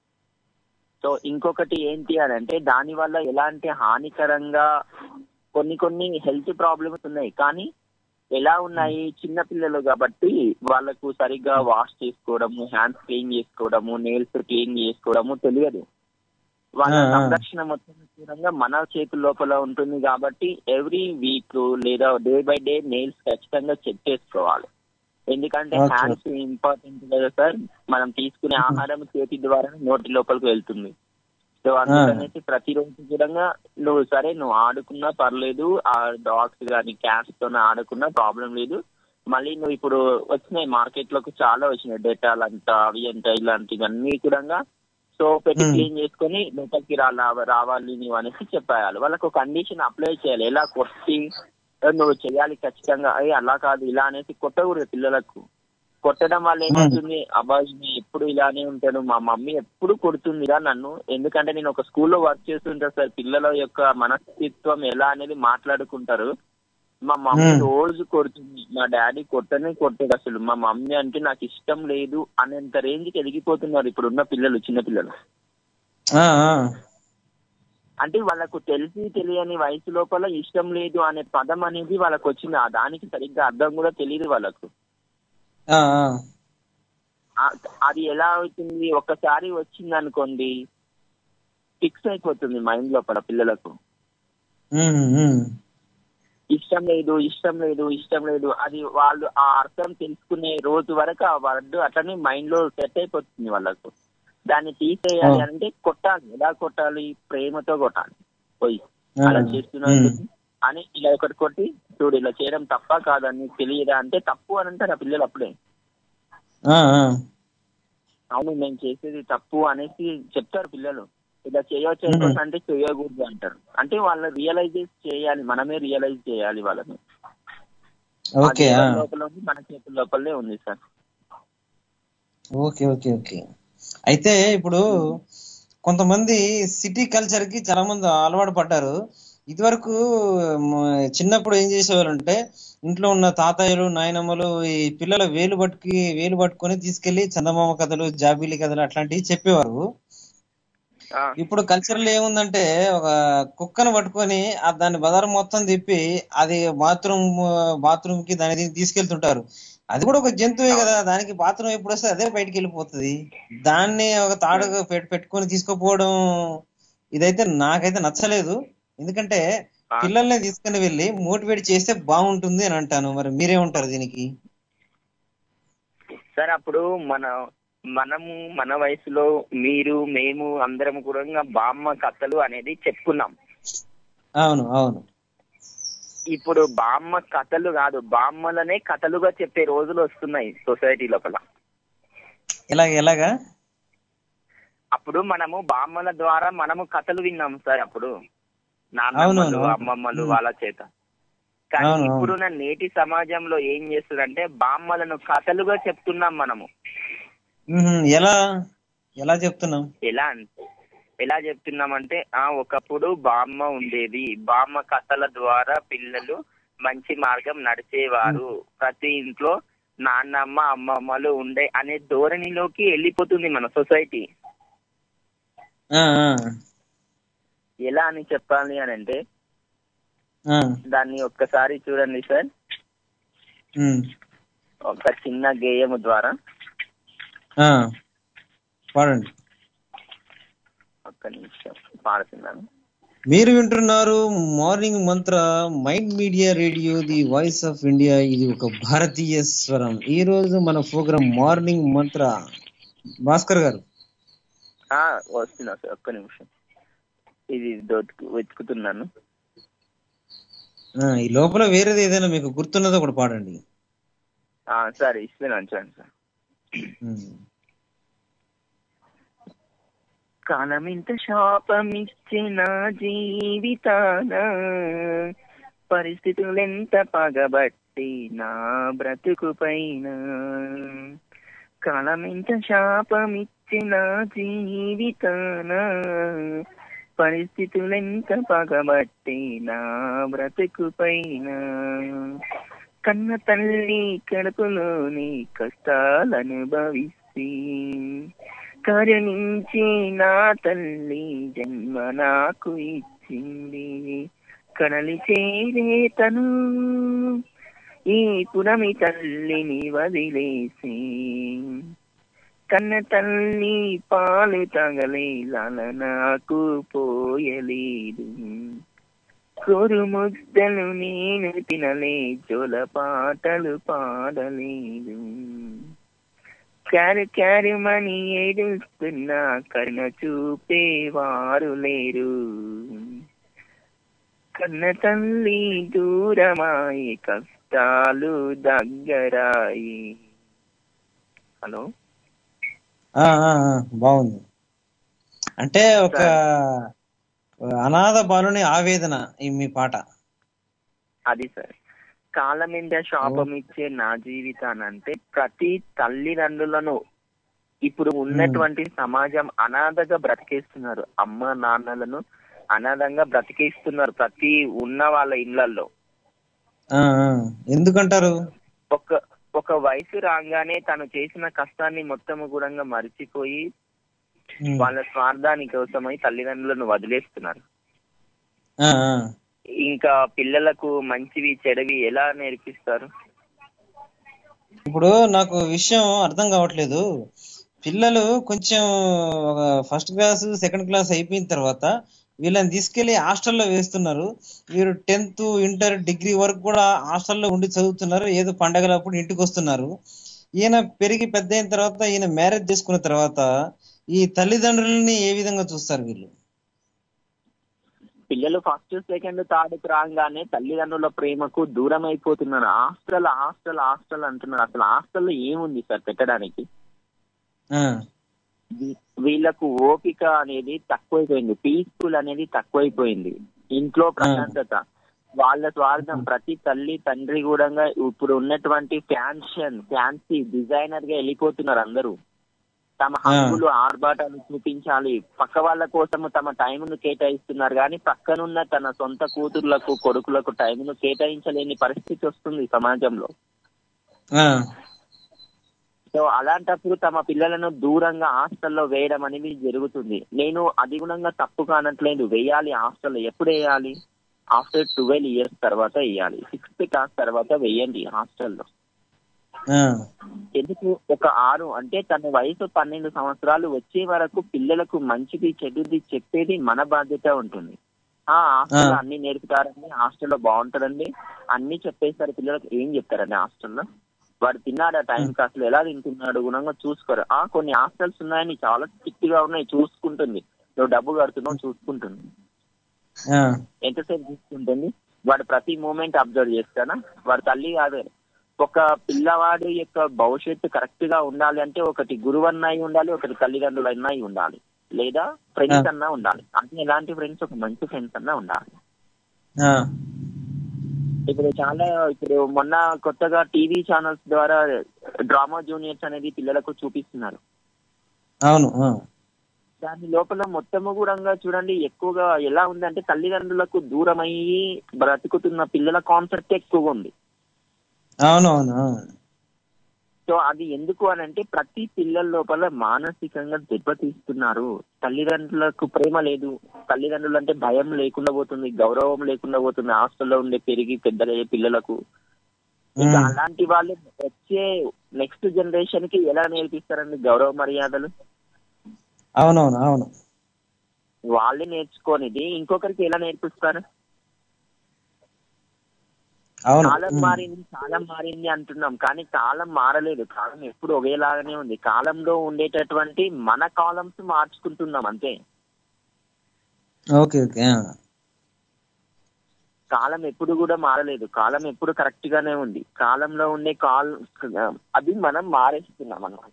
సో ఇంకొకటి ఏంటి అని అంటే దాని వల్ల ఎలాంటి హానికరంగా కొన్ని కొన్ని హెల్త్ ప్రాబ్లమ్స్ ఉన్నాయి కానీ ఎలా ఉన్నాయి చిన్న పిల్లలు కాబట్టి వాళ్ళకు సరిగ్గా వాష్ చేసుకోవడము హ్యాండ్స్ క్లీన్ చేసుకోవడము నెయిల్స్ క్లీన్ చేసుకోవడము తెలియదు వాళ్ళ ఆ, ఆ. సంరక్షణ మొత్తం దూరంగా మన చేతుల లోపల ఉంటుంది కాబట్టి ఎవ్రీ వీక్ లేదా డే బై డే నెయిల్స్ ఖచ్చితంగా చెక్ చేసుకోవాలి ఎందుకంటే Okay. హ్యాండ్స్ ఇంపార్టెంట్ కదా సార్ మనం తీసుకునే ఆహారం చేతి ద్వారా నోటి లోపలికి వెళ్తుంది సో అందుకనేసి ప్రతిరోజు కూడా నువ్వు సరే నువ్వు ఆడుకున్నా పర్లేదు ఆ డాగ్స్ కానీ క్యాట్స్ తో ఆడుకున్నా ప్రాబ్లం లేదు మళ్ళీ నువ్వు ఇప్పుడు వచ్చినాయి మార్కెట్ లోకి చాలా వచ్చినాయి డెటాల్ అంట అవి అంట ఇలాంటివన్నీ కూడా సో పెట్టి Hmm. క్లీన్ చేసుకొని లోపలికి రాలా రావాలి నువ్వు అనేసి చెప్పేయాలి వాళ్ళకు ఒక కండిషన్ అప్లై చేయాలి ఎలా కొట్టి "ఏ, నువ్వు చేయాలి ఖచ్చితంగా అయ్యి అలా కాదు ఇలా అనేసి కొట్టకూడదు పిల్లలకు కొట్టడం వల్ల ఏమవుతుంది అబ్బాయి ఈయన ఎప్పుడు ఇలానే ఉంటాడు మా మమ్మీ ఎప్పుడు కొడుతుందిరా నన్ను ఎందుకంటే నేను ఒక స్కూల్లో వర్క్ చేస్తుంటా సార్ పిల్లల యొక్క మనస్తత్వం ఎలా అనేది మాట్లాడుకుంటారు మా మమ్మీ Hmm. రోజు కొడుతుంది మా డాడీ కొట్టనే కొట్టాడు అసలు మా మమ్మీ అంటే నాకు ఇష్టం లేదు అనేంత రేంజ్ కి ఎదిగిపోతున్నారు ఇప్పుడు ఉన్న పిల్లలు చిన్న పిల్లలు ఆ, ఆ. అంటే వాళ్ళకు తెలిసి తెలియని వయసు లోపల ఇష్టం లేదు అనే పదం అనేది వాళ్ళకు వచ్చింది ఆ దానికి సరిగ్గా అర్థం కూడా తెలియదు వాళ్ళకు ఆ, ఆ. ఆ- అది ఎలా అవుతుంది ఒక్కసారి వచ్చింది అనుకోండి ఫిక్స్ అయిపోతుంది మైండ్ లోపల పిల్లలకు ఉమ్, ఉమ్. ఇష్టం లేదు ఇష్టం లేదు ఇష్టం లేదు అది వాళ్ళు ఆ అర్థం తెలుసుకునే రోజు వరకు ఆ వర్డ్ అట్లనే మైండ్ లో సెట్ అయిపోతుంది వాళ్ళకు దాన్ని తీసేయాలి ఆ. అంటే కొట్టాలి ఎలా కొట్టాలి ప్రేమతో కొట్టాలి పోయి ఆ. అలా చేస్తున్నావు ఉమ్. అని ఇలా ఒకటి కొట్టి చూడు ఇలా చేయడం తప్ప కాదని తెలియదా అంటే తప్పు అని అంటారు ఆ పిల్లలు అప్పుడే ఆ, ఆ. అవును మేము చేసేది తప్పు అనేసి చెప్తారు పిల్లలు ఇలా చేయవచ్చు మ్మ్. అంటే చేయకూడదు అంటారు అంటే వాళ్ళని రియలైజ్ చేయాలి మనమే రియలైజ్ చేయాలి వాళ్ళని ఓకే అది ఆ. ఎవరి లోపల ఉంది మన చేతుల లోపలనే ఉంది సార్ ఓకే ఓకే ఓకే అయితే ఇప్పుడు కొంతమంది సిటీ కల్చర్ కి చాలా మంది అలవాటు పడ్డారు ఇదివరకు మ, చిన్నప్పుడు ఏం చేసేవారంటే ఇంట్లో ఉన్న తాతయ్యలు నాయనమ్మలు ఈ పిల్లల వేలు పట్టుకి వేలు పట్టుకొని తీసుకెళ్లి చందమామ కథలు జాబీలి కథలు అట్లాంటివి చెప్పేవారు ఆ, ఇప్పుడు కల్చర్ లో ఏముందంటే ఒక కుక్కను పట్టుకొని ఆ దాన్ని బజార్ మొత్తం తిప్పి అది బాత్రూమ్ బాత్రూమ్ కి దాని దీన్ని తీసుకెళ్తుంటారు అది కూడా ఒక జంతువే కదా దానికి బాత్రూమ్ ఎప్పుడు వస్తే అదే బయటికి వెళ్ళిపోతుంది దాన్ని ఒక తాడు పెట్- పెట్టుకొని తీసుకుపోవడం ఇదైతే నాకైతే నచ్చలేదు ఎందుకంటే ఆ. పిల్లల్ని తీసుకుని వెళ్ళి మోటివేట్ చేస్తే బాగుంటుంది అని అంటాను మరి మీరేమంటారు దీనికి సార్ అప్పుడు మన మనము మన వయసులో మీరు మేము అందరం కూడా బామ్మ కథలు అనేది చెప్పుకున్నాం అవును అవును ఇప్పుడు బామ్మ కథలు కాదు బామ్మలనే కథలుగా చెప్పే రోజులు వస్తున్నాయి సొసైటీ లోపల ఎలాగ ఎలాగా అప్పుడు మనము బామ్మల ద్వారా మనము కథలు విన్నాం సార్ అప్పుడు అవును, నాన్నమ్మలు అవును. అమ్మమ్మలు ఉమ్. వాళ్ళ చేత కానీ అవును, అవును. ఇప్పుడున్న నేటి సమాజంలో ఏం చేస్తుందంటే బామ్మలను కథలుగా చెప్తున్నాం మనము మ్మ్. ఎలా ఎలా చెప్తున్నాం ఎలా అంటే ఎలా చెప్తున్నామంటే ఆ ఒకప్పుడు బామ్మ ఉండేది బామ్మ కథల ద్వారా పిల్లలు మంచి మార్గం నడిచేవారు ప్రతి ఇంట్లో నాన్నమ్మ అమ్మమ్మలు ఉండే అనే ధోరణిలోకి వెళ్ళిపోతుంది మన సొసైటీ ఆ, ఆ, ఎలా అని చెప్పాలి అని అంటే ఆ, దాన్ని ఒక్కసారి చూడండి సార్ ఉమ్, ఒక చిన్న గేయము ద్వారా ఆ. పాడండి ఒక్క నిమిషం పాడుతున్నాను మీరు వింటున్నారు morning mantra mind media radio the voice of India ఇది ఒక భారతీయ స్వరం ఈ రోజు మన ప్రోగ్రామ్ మార్నింగ్ మంత్ర భాస్కర్ గారు ఆ, వస్తున్నా సార్ ఒక్క నిమిషం ఇది దొతుకు వెతుకుతున్నాను ఆ, ఈ లోపల వేరేది ఏదైనా మీకు గుర్తున్నదో ఒకటి పాడండి ఆ, సరే ఇస్తున్నాను చూడండి సార్ ఉమ్. కాలమింత శాపమిచ్చిన జీవితాన పరిస్థితులెంత పగబట్టి నా బ్రతుకు పైన కాలమింత శాపమిచ్చిన జీవితాన పరిస్థితులెంత పగబట్టి నా బ్రతుకు పైన కన్న తల్లి కడుపులోని కష్టాలనుభవిస్తే కరుణించి నా తల్లి జన్మ నాకు ఇచ్చింది కడలి చేరే తను ఈ పురమి తల్లిని వదిలేసి కన్న తల్లి పాలు తగలే లాల నాకు పోయలేదు కోరు ముద్దలు నేను తినలే జోల పాటలు పాడలేదు క్యారు క్యారు మని ఏడుస్తున్నా కరుణ చూపేవారు లేరు కన్న తల్లి దూరమాయి కష్టాలు దగ్గరాయి హలో ఆ, ఆ, ఆ, బాగుంది అంటే ఒక అనాథ బాలుని ఆవేదన ఈ మీ పాట అది సార్ కాలం మీద శాపం ఇచ్చే నా జీవితాన్ని అంటే ప్రతి తల్లిదండ్రులను ఇప్పుడు ఉన్నటువంటి సమాజం అనాథగా బ్రతికేస్తున్నారు అమ్మ నాన్నలను అనాథంగా బ్రతికేస్తున్నారు ప్రతి ఉన్న వాళ్ళ ఇళ్లలో ఆ, ఆ. ఎందుకంటారు ఒక ఒక వయసు రాగానే తను చేసిన కష్టాన్ని మొత్తము కూడా మర్చిపోయి ఉమ్. వాళ్ళ స్వార్థాని కోసమై తల్లిదండ్రులను వదిలేస్తున్నారు ఆ, ఆ. ఇంకా పిల్లలకు మంచివి చెడవి ఎలా నేర్పిస్తారు ఇప్పుడు నాకు విషయం అర్థం కావట్లేదు పిల్లలు కొంచెం ఒక ఫస్ట్ క్లాస్ సెకండ్ క్లాస్ అయిపోయిన తర్వాత వీళ్ళని తీసుకెళ్లి హాస్టల్లో వేస్తున్నారు వీరు టెన్త్ ఇంటర్ డిగ్రీ వరకు కూడా హాస్టల్లో ఉండి చదువుతున్నారు ఏదో పండగలప్పుడు ఇంటికి వస్తున్నారు ఈయన పెరిగి పెద్ద అయిన తర్వాత ఈయన మ్యారేజ్ చేసుకున్న తర్వాత ఈ తల్లిదండ్రులని ఏ విధంగా చూస్తారు వీళ్ళు పిల్లలు ఫస్ట్ సెకండ్ థర్డ్ రాగానే తల్లిదండ్రుల ప్రేమకు దూరం అయిపోతున్నారు హాస్టల్ హాస్టల్ హాస్టల్ అంటున్నారు అసలు హాస్టల్లో ఏముంది సార్ పెట్టడానికి ఆ, వీ- వీళ్ళకు ఓపిక అనేది తక్కువైపోయింది పీస్ఫుల్ అనేది తక్కువైపోయింది ఇంట్లో ప్రశాంతత వాళ్ళ స్వార్థం ప్రతి తల్లి తండ్రి కూడా ఇప్పుడు ఉన్నటువంటి ఫ్యాన్షన్ ఫ్యాన్సీ డిజైనర్ గా వెళ్ళిపోతున్నారు అందరూ తమ హక్కులు ఆర్భాటాలు చూపించాలి పక్క వాళ్ళ కోసము తమ టైంను కేటాయిస్తున్నారు కానీ పక్కనున్న తన సొంత కూతుర్లకు కొడుకులకు టైంను కేటాయించలేని పరిస్థితి వస్తుంది సమాజంలో ఆ, సో అలాంటప్పుడు తమ పిల్లలను దూరంగా హాస్టల్లో వేయడం అనేది జరుగుతుంది నేను అది గుణంగా తప్పు కానట్లేదు వేయాలి హాస్టల్లో ఎప్పుడు వేయాలి ఆఫ్టర్ ట్వెల్వ్ ఇయర్స్ తర్వాత వేయాలి సిక్స్త్ క్లాస్ తర్వాత వేయండి హాస్టల్లో ఆ, ఎందుకు ఒక ఆరు అంటే తన వయసు పన్నెండు సంవత్సరాలు వచ్చే వరకు పిల్లలకు మంచిది చెడుది చెప్పేది మన బాధ్యత ఉంటుంది ఆ హాస్టల్లో ఆ. అన్ని నేర్పుతారండి హాస్టల్లో బాగుంటదండి అన్ని చెప్పేస్తారు పిల్లలకు ఏం చెప్తారండి హాస్టల్లో వాడు తిన్నాడా టైం అసలు ఎలా తింటున్నాడు గుణంగా చూసుకోరు ఆ కొన్ని హాస్టల్స్ ఉన్నాయని చాలా స్ట్రిక్ట్ గా ఉన్నాయి చూసుకుంటుంది నువ్వు డబ్బు కడుతున్నావు చూసుకుంటుంది ఆ, ఎంతసేపు చూసుకుంటుంది వాడు ప్రతి మూమెంట్ అబ్జర్వ్ చేస్తాడా వాడు తల్లి కాదు ఒక పిల్లవాడి యొక్క భవిష్యత్తు కరెక్ట్ గా ఉండాలి అంటే ఒకటి గురువు అన్న అయి ఉండాలి ఒకటి తల్లిదండ్రులు అన్న అయి ఉండాలి లేదా ఫ్రెండ్స్ అన్నా ఉండాలి అంటే ఎలాంటి ఫ్రెండ్స్ ఒక మంచి ఫ్రెండ్స్ అన్నా ఉండాలి ఆ, ఇప్పుడు చాలా ఇప్పుడు మొన్న కొత్తగా టీవీ ఛానల్స్ ద్వారా డ్రామా జూనియర్స్ అనేది పిల్లలకు చూపిస్తున్నారు అవును ఆ, దాని లోపల మొత్తము కూడా చూడండి ఎక్కువగా ఎలా ఉందంటే తల్లిదండ్రులకు దూరం అయ్యి బ్రతుకుతున్న పిల్లల కాన్సెప్ట్ ఎక్కువగా ఉంది అవును అవును అవును సో అది ఎందుకు అని అంటే ప్రతి పిల్లల లోపల మానసికంగా దెబ్బతీస్తున్నారు తల్లిదండ్రులకు ప్రేమ లేదు తల్లిదండ్రులు అంటే భయం లేకుండా పోతుంది గౌరవం లేకుండా పోతుంది హాస్టల్లో ఉండే పెరిగి పెద్దలయ్యే పిల్లలకు ఇంకా ఉమ్. అలాంటి వాళ్ళు వచ్చే నెక్స్ట్ జనరేషన్ కి ఎలా నేర్పిస్తారండి గౌరవ మర్యాదలు అవునవును అవును వాళ్ళే నేర్చుకోనిది ఇంకొకరికి ఎలా నేర్పిస్తారు అవును కాలం ఉమ్. మారింది కాలం మారింది అంటున్నాం కానీ కాలం మారలేదు కాలం ఎప్పుడు ఒకేలాగానే ఉంది కాలంలో ఉండేటటువంటి మన కాలమ్స్ మార్చుకుంటున్నాం అంతే ఓకే ఓకే ఆ. కాలం ఎప్పుడు కూడా మారలేదు కాలం ఎప్పుడు కరెక్ట్ గానే ఉంది కాలంలో ఉండే కాల్ అది మనం మారేస్తున్నాం అన్నమాట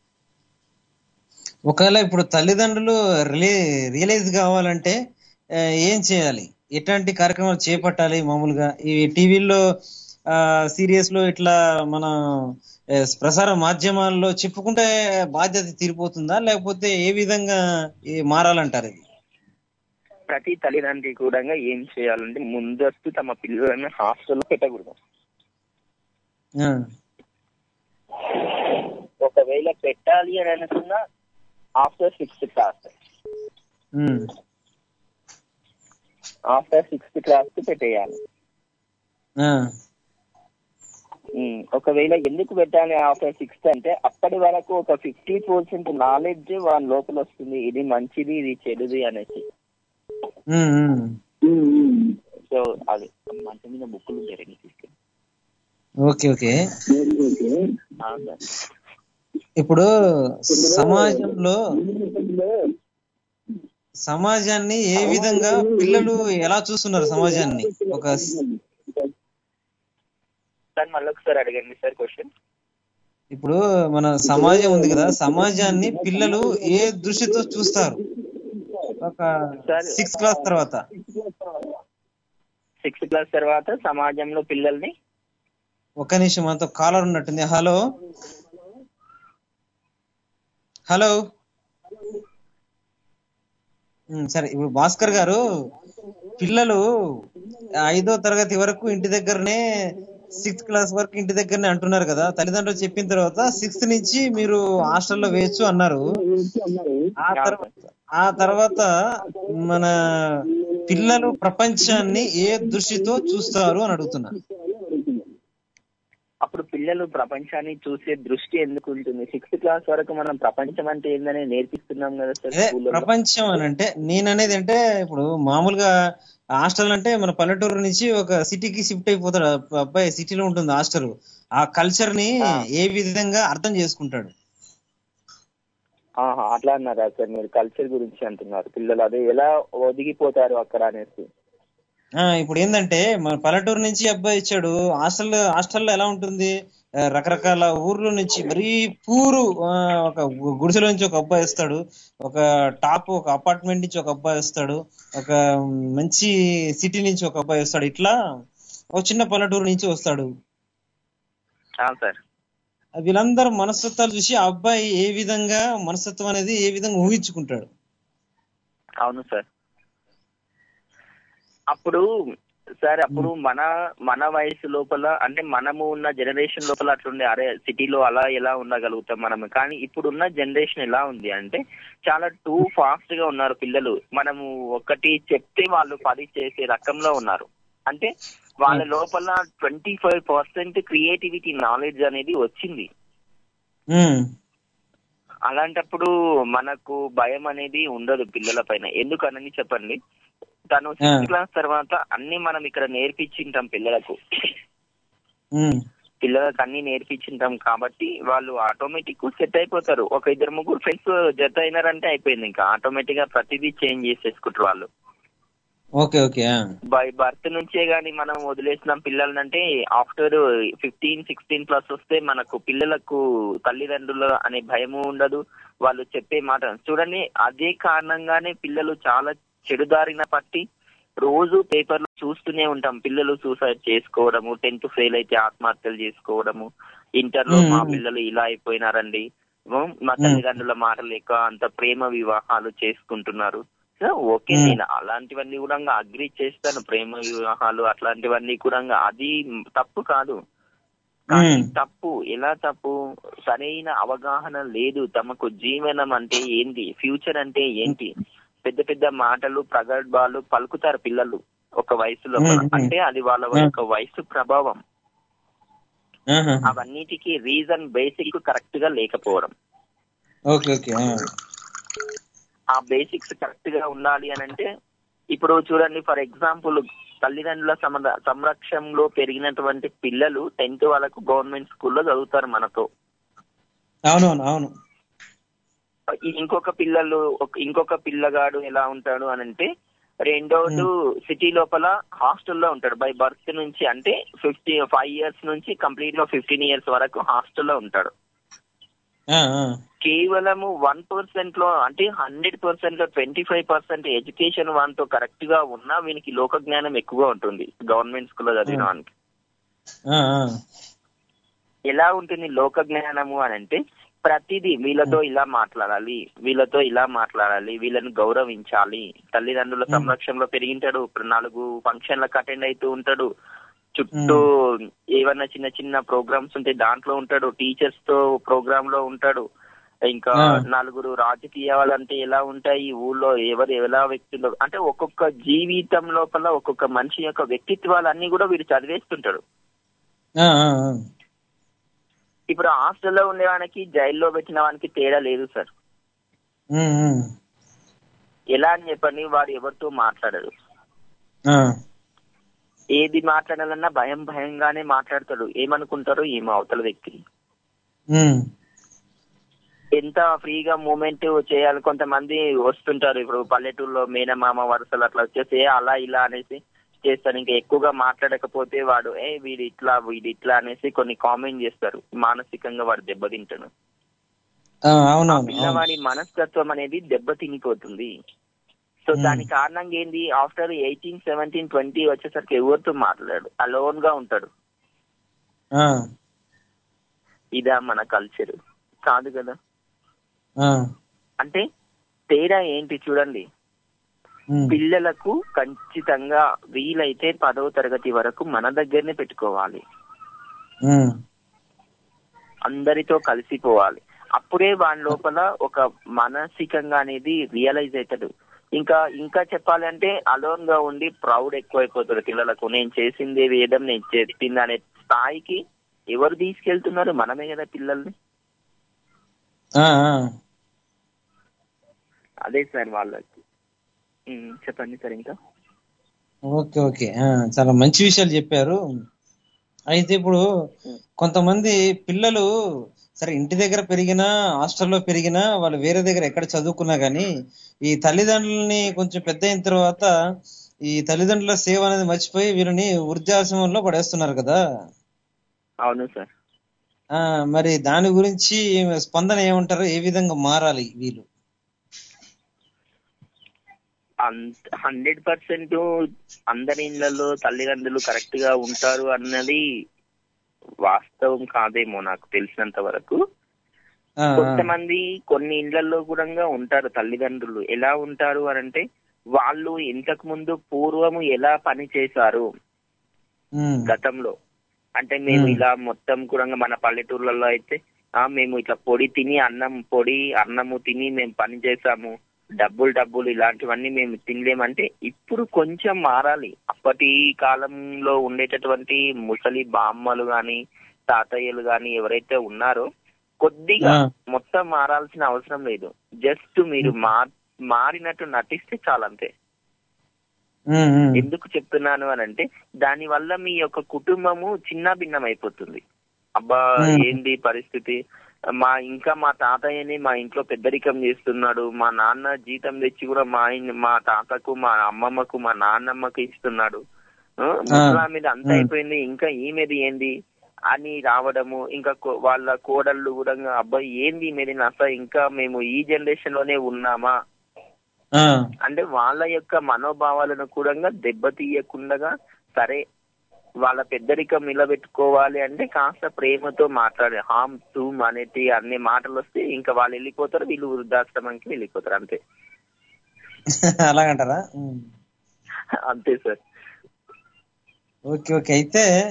ఒకవేళ ఇప్పుడు తల్లిదండ్రులు రిలే రియలైజ్ కావాలంటే ఆ, ఏం చేయాలి ఎట్లాంటి కార్యక్రమాలు చేపట్టాలి మామూలుగా ఈ టీవీల్లో సీరియస్ లో ఇట్లా మన ఆ, ప్రసార మాధ్యమాల్లో చెప్పుకుంటే బాధ్యత తీరిపోతుందా లేకపోతే ఏ విధంగా ఈ మారాలంటారు ఇది ప్రతి తల్లిదండ్రి కూడా ఏం చేయాలంటే ముందస్తు తమ పిల్లలను హాస్టల్లో పెట్టకూడదు ఆ, ఒకవేళ పెట్టాలి అని అనుకున్నా after sixth class um, after sixth class కి పెట్టేయాలి ఆ, ఉమ్, ఒకవేళ ఎందుకు పెట్టాలి ఆఫ్టర్ సిక్స్త్ అంటే అప్పటి వరకు ఒక ఫిఫ్టీ పర్సెంట్ నాలెడ్జ్ వాళ్ళ లోపల వస్తుంది ఇది మంచిది ఇది చెడుది అనేసి ఉమ్, ఉమ్. సో అది మంచి మీద బుక్కులు ఉంటాయి రెండు తీసుకెళ్ళి ఓకే ఓకే ఆ, సార్. ఇప్పుడు సమాజంలో సమాజాన్ని ఏ విధంగా పిల్లలు ఎలా చూస్తున్నారు సమాజాన్ని ఒక సార్ మళ్ళీ ఒకసారి అడగండి సార్ క్వశ్చన్ ఇప్పుడు మన సమాజం ఉంది కదా సమాజాన్ని పిల్లలు ఏ దృష్టితో చూస్తారు ఒక సిక్స్త్ క్లాస్ తర్వాత సిక్స్త్ క్లాస్ తర్వాత సమాజంలో పిల్లల్ని ఒక నిమిషం మనతో కాలర్ ఉన్నట్టుంది హలో హలో ఉమ్, సరే ఇప్పుడు భాస్కర్ గారు పిల్లలు ఐదో తరగతి వరకు ఇంటి దగ్గరనే సిక్స్త్ క్లాస్ వరకు ఇంటి దగ్గరనే అంటున్నారు కదా తల్లిదండ్రులు చెప్పిన తర్వాత సిక్స్త్ నుంచి మీరు హాస్టల్లో వేయచ్చు అన్నారు ఆ తర్వాత ఆ తర్వాత మన పిల్లలు ప్రపంచాన్ని ఏ దృష్టితో చూస్తారు అని అడుగుతున్నారు అప్పుడు పిల్లలు ప్రపంచాన్ని చూసే దృష్టి ఎందుకు ఉంటుంది సిక్స్త్ క్లాస్ వరకు మనం ప్రపంచం అంటే ఏందని నేర్పిస్తున్నాం కదా సార్ అదే స్కూల్లో ప్రపంచం అని అంటే నేననేది అంటే ఇప్పుడు మామూలుగా హాస్టల్ అంటే మన పల్లెటూరు నుంచి ఒక సిటీకి షిఫ్ట్ అయిపోతాడు ఆ అబ్బాయి సిటీలో ఉంటుంది హాస్టల్ ఆ కల్చర్ ని ఏ విధంగా అర్థం చేసుకుంటాడు ఆహా, అట్లా అన్నారా సార్ మీరు కల్చర్ గురించి అంటున్నారు పిల్లలు అదే ఎలా ఒదిగిపోతారు అక్కడ అనేసి ఆ ఇప్పుడు ఏంటంటే మన పల్లెటూరు నుంచి అబ్బాయి ఇచ్చాడు హాస్టల్ హాస్టల్లో ఎలా ఉంటుంది ఆ, రకరకాల ఊర్ల నుంచి మరీ పూరు ఆ, ఒక గు- గుడిసెలో నుంచి ఒక అబ్బాయి వస్తాడు ఒక టాప్ ఒక అపార్ట్మెంట్ నుంచి ఒక అబ్బాయి వస్తాడు ఒక మంచి సిటీ నుంచి ఒక అబ్బాయి వస్తాడు ఇట్లా ఒక చిన్న పల్లెటూరు నుంచి వస్తాడు సార్ వీళ్ళందరూ మనస్తత్వాలు చూసి ఆ అబ్బాయి ఏ విధంగా మనస్తత్వం అనేది ఏ విధంగా ఊహించుకుంటాడు అవును సార్ అప్పుడు సార్ అప్పుడు మన మన వయసు లోపల అంటే మనము ఉన్న జనరేషన్ లోపల అట్లుండే అరే సిటీలో అలా ఎలా ఉండగలుగుతాం మనం కానీ ఇప్పుడున్న జనరేషన్ ఎలా ఉంది అంటే చాలా టూ ఫాస్ట్ గా ఉన్నారు పిల్లలు మనము ఒకటి చెప్తే వాళ్ళు పది చేసే రకంలో ఉన్నారు అంటే వాళ్ళ లోపల twenty five percent creativity knowledge అనేది వచ్చింది ఉమ్, అలాంటప్పుడు మనకు భయం అనేది ఉండదు పిల్లల పైన ఎందుకనని చెప్పండి తను సిక్స్త్ క్లాస్ తర్వాత అన్ని మనం ఇక్కడ నేర్పించింటాం పిల్లలకు ఉమ్, పిల్లలకు అన్ని నేర్పించింటాం కాబట్టి వాళ్ళు ఆటోమేటిక్ సెట్ అయిపోతారు ఒక ఇద్దరు ముగ్గురు ఫ్రెండ్స్ జత అయినారంటే అయిపోయింది ఇంకా ఆటోమేటిక్ గా ప్రతిదీ చేంజ్ చేసేసుకుంటారు వాళ్ళు ఓకే ఓకే ఆ. బై బర్త్ నుంచే గాని మనం వదిలేసినాం పిల్లలంటే ఆఫ్టర్ ఫిఫ్టీన్ సిక్స్టీన్ ప్లస్ వస్తే మనకు పిల్లలకు తల్లిదండ్రులు అనే భయము ఉండదు వాళ్ళు చెప్పే మాట చూడండి అదే కారణంగానే పిల్లలు చాలా చెడుదారిన పట్టి రోజు పేపర్లు చూస్తూనే ఉంటాం పిల్లలు సూసైడ్ చేసుకోవడము టెన్త్ ఫెయిల్ అయితే ఆత్మహత్యలు చేసుకోవడము ఇంటర్ లో మా పిల్లలు ఇలా అయిపోయినారండి ఉమ్, మా తల్లిదండ్రుల మాట లేక అంత ప్రేమ వివాహాలు చేసుకుంటున్నారు సో ఓకే మ్మ్. నేను అలాంటివన్నీ కూడా అగ్రి చేస్తాను ప్రేమ వివాహాలు అట్లాంటివన్నీ కూడా అది తప్పు కాదు కానీ మ్మ్. తప్పు ఎలా తప్పు సరైన అవగాహన లేదు తమకు జీవనం అంటే ఏంటి ఫ్యూచర్ అంటే ఏంటి పెద్ద పెద్ద మాటలు ప్రగల్భాలు పలుకుతారు పిల్లలు ఒక వయసులో మ్మ్. అంటే అది వాళ్ళ యొక్క వయసు ప్రభావం ఆహా. అవన్నిటికీ రీజన్ బేసిక్ కరెక్ట్ గా లేకపోవడం ఓకే ఓకే ఆ. ఆ బేసిక్స్ కరెక్ట్ గా ఉండాలి అని అంటే ఇప్పుడు చూడండి ఫర్ ఎగ్జాంపుల్ తల్లిదండ్రుల సమ- సంరక్షణలో పెరిగినటువంటి పిల్లలు టెన్త్ వాళ్ళకు గవర్నమెంట్ స్కూల్లో చదువుతారు మనతో అవునవును అవును ఈ- ఇంకొక పిల్లలు ఒక- ఇంకొక పిల్లగాడు ఎలా ఉంటాడు అని అంటే రెండోడు సిటీ లోపల హాస్టల్లో ఉంటాడు బై బర్త్ నుంచి అంటే ఫిఫ్టీ ఫైవ్ ఇయర్స్ నుంచి కంప్లీట్ గా ఫిఫ్టీన్ ఇయర్స్ వరకు హాస్టల్లో ఉంటాడు ఆ, ఆ. కేవలము వన్ పర్సెంట్ లో అంటే హండ్రెడ్ పర్సెంట్ లో ట్వంటీ ఫైవ్ పర్సెంట్ ఎడ్యుకేషన్ వానితో కరెక్ట్ గా ఉన్నా వీనికి లోక జ్ఞానం ఎక్కువగా ఉంటుంది గవర్నమెంట్ స్కూల్లో చదివిన వానికి ఆ, ఆ. ఎలా ఉంటుంది లోక జ్ఞానము అని అంటే ప్రతిదీ వీళ్ళతో ఇలా మాట్లాడాలి వీళ్ళతో ఇలా మాట్లాడాలి వీళ్ళని గౌరవించాలి తల్లిదండ్రుల సంరక్షణలో పెరిగింటాడు ఇప్పుడు నాలుగు ఫంక్షన్లకు అటెండ్ అవుతూ ఉంటాడు చుట్టూ ఏవన్నా చిన్న చిన్న ప్రోగ్రామ్స్ ఉంటే దాంట్లో ఉంటాడు టీచర్స్ తో ప్రోగ్రామ్ లో ఉంటాడు ఇంకా ఆ. నలుగురు రాజకీయాలంటే ఎలా ఉంటాయి ఊళ్ళో ఎవరు ఎలా వ్యక్తులు అంటే ఒక్కొక్క జీవితం లోపల ఒక్కొక్క మనిషి యొక్క వ్యక్తిత్వాలన్నీ కూడా వీడు చదివేస్తుంటాడు ఆ, ఆ, ఆ. ఇప్పుడు హాస్టల్లో ఉండేవానికి జైల్లో పెట్టిన వానికి తేడా లేదు సార్ ఉమ్, ఉమ్. ఎలా అని చెప్పండి వాడు ఎవరితో మాట్లాడడు ఆ. ఏది మాట్లాడాలన్నా భయం భయంగానే మాట్లాడతాడు ఏమనుకుంటారో ఏమో అవతల వ్యక్తి ఉమ్. ఎంత ఫ్రీగా మూమెంట్ చేయాలి కొంతమంది వస్తుంటారు ఇప్పుడు పల్లెటూరులో మేనమామ వరుసలు అట్లా వచ్చేసి అలా ఇలా అనేసి చేస్తారు ఇంకా ఎక్కువగా మాట్లాడకపోతే వాడు ఏ వీడు ఇట్లా వీడు ఇట్లా అనేసి కొన్ని కామెంట్ చేస్తారు మానసికంగా వాడు దెబ్బతింటాడు ఆ, ఆ అవునవును అవును. పిల్లవాడి మనస్తత్వం అనేది దెబ్బతినిపోతుంది సో Hmm. దాని కారణంగా ఏంది ఆఫ్టర్ ఎయిటీన్ సెవెంటీన్ ట్వంటీ వచ్చేసరికి ఎవరితో మాట్లాడాడు అలోన్ గా ఉంటాడు ఆ, ఇదా మన కల్చర్ కాదు కదా ఆ. అంటే తేడా ఏంటి చూడండి ఉమ్. పిల్లలకు ఖచ్చితంగా వీలైతే పదవ తరగతి వరకు మన దగ్గరనే పెట్టుకోవాలి ఉమ్. అందరితో కలిసిపోవాలి అప్పుడే వాని లోపల ఒక మానసికంగా అనేది రియలైజ్ అవుతాడు ఇంకా ఇంకా చెప్పాలంటే అలోన్ గా ఉండి ప్రౌడ్ ఎక్కువైపోతాడు పిల్లలకు నేను చేసింది వేదం నేను చెప్పింది అనే స్థాయికి ఎవరు తీసుకెళ్తున్నారు మనమే కదా పిల్లల్ని ఆ, ఆ. అదే సార్ వాళ్ళకి ఉమ్, చెప్పండి సార్ ఇంకా ఓకే ఓకే ఆ, చాలా మంచి విషయాలు చెప్పారు అయితే ఇప్పుడు కొంతమంది పిల్లలు సరే ఇంటి దగ్గర పెరిగినా హాస్టల్లో పెరిగినా వాళ్ళు వేరే దగ్గర ఎక్కడ చదువుకున్నా గానీ ఈ తల్లిదండ్రులని కొంచెం పెద్ద అయిన తర్వాత ఈ తల్లిదండ్రుల సేవ అనేది మర్చిపోయి వీళ్ళని వృద్ధాశ్రమంలో పడేస్తున్నారు కదా అవును సార్ ఆ మరి దాని గురించి స్పందన ఏమంటారు ఏ విధంగా మారాలి వీళ్ళు హండ్రెడ్ పర్సెంట్ అందరి ఇళ్లలో తల్లిదండ్రులు కరెక్ట్ గా ఉంటారు అన్నది వాస్తవం కాదేమో నాకు తెలిసినంత వరకు ఆ, ఆ, కొంతమంది కొన్ని ఇండ్లలో కూడా ఉంటారు తల్లిదండ్రులు ఎలా ఉంటారు అని అంటే వాళ్ళు ఇంతకు ముందు పూర్వము ఎలా పని చేశారు ఉమ్, గతంలో అంటే మేము మ్మ్. ఇలా మొత్తం కూడా మన పల్లెటూర్లలో అయితే ఆ మేము ఇట్లా పొడి తిని అన్నం పొడి అన్నము తిని మేము పని చేసాము డబ్బులు డబ్బులు ఇలాంటివన్నీ మేము తినలేమంటే ఇప్పుడు కొంచెం మారాలి అప్పటి కాలంలో ఉండేటటువంటి ముసలి బామ్మలు గాని తాతయ్యలు గాని ఎవరైతే ఉన్నారో కొద్దిగా ఆ. మొత్తం మారాల్సిన అవసరం లేదు జస్ట్ మీరు మా మారినట్టు నటిస్తే చాలంతే ఉమ్, ఉమ్. ఎందుకు చెప్తున్నాను అని అంటే దాని వల్ల మీ యొక్క కుటుంబము చిన్న భిన్నం అయిపోతుంది అబ్బా Hmm. ఏంది పరిస్థితి మా ఇంకా మా తాతయ్యని మా ఇంట్లో పెద్దరికం చేస్తున్నాడు మా నాన్న జీతం తెచ్చి కూడా మా ఆయన మా తాతకు మా అమ్మమ్మకు మా నాన్నమ్మకు ఇస్తున్నాడు ఆ, ముసలా మీద అంత Hmm. అయిపోయింది ఇంకా ఈమెది ఏంది అని రావడము ఇంకా కో- వాళ్ళ కోడళ్ళు కూడా అబ్బాయి ఏంది మీది అసలు ఇంకా మేము ఈ జనరేషన్ లోనే ఉన్నామా ఆ, అంటే వాళ్ళ యొక్క మనోభావాలను కూడా దెబ్బతీయకుండా సరే వాళ్ళ పెద్దరికం నిలబెట్టుకోవాలి అంటే కాస్త ప్రేమతో మాట్లాడే హామ్ తూమ్ అనేటి అన్ని మాటలు వస్తే ఇంకా వాళ్ళు వెళ్ళిపోతారు వీళ్ళు వృద్ధాశ్రమానికి వెళ్ళిపోతారు అంతే అలాగంటారా ఉమ్. అంతే సార్ ఓకే ఓకే అయితే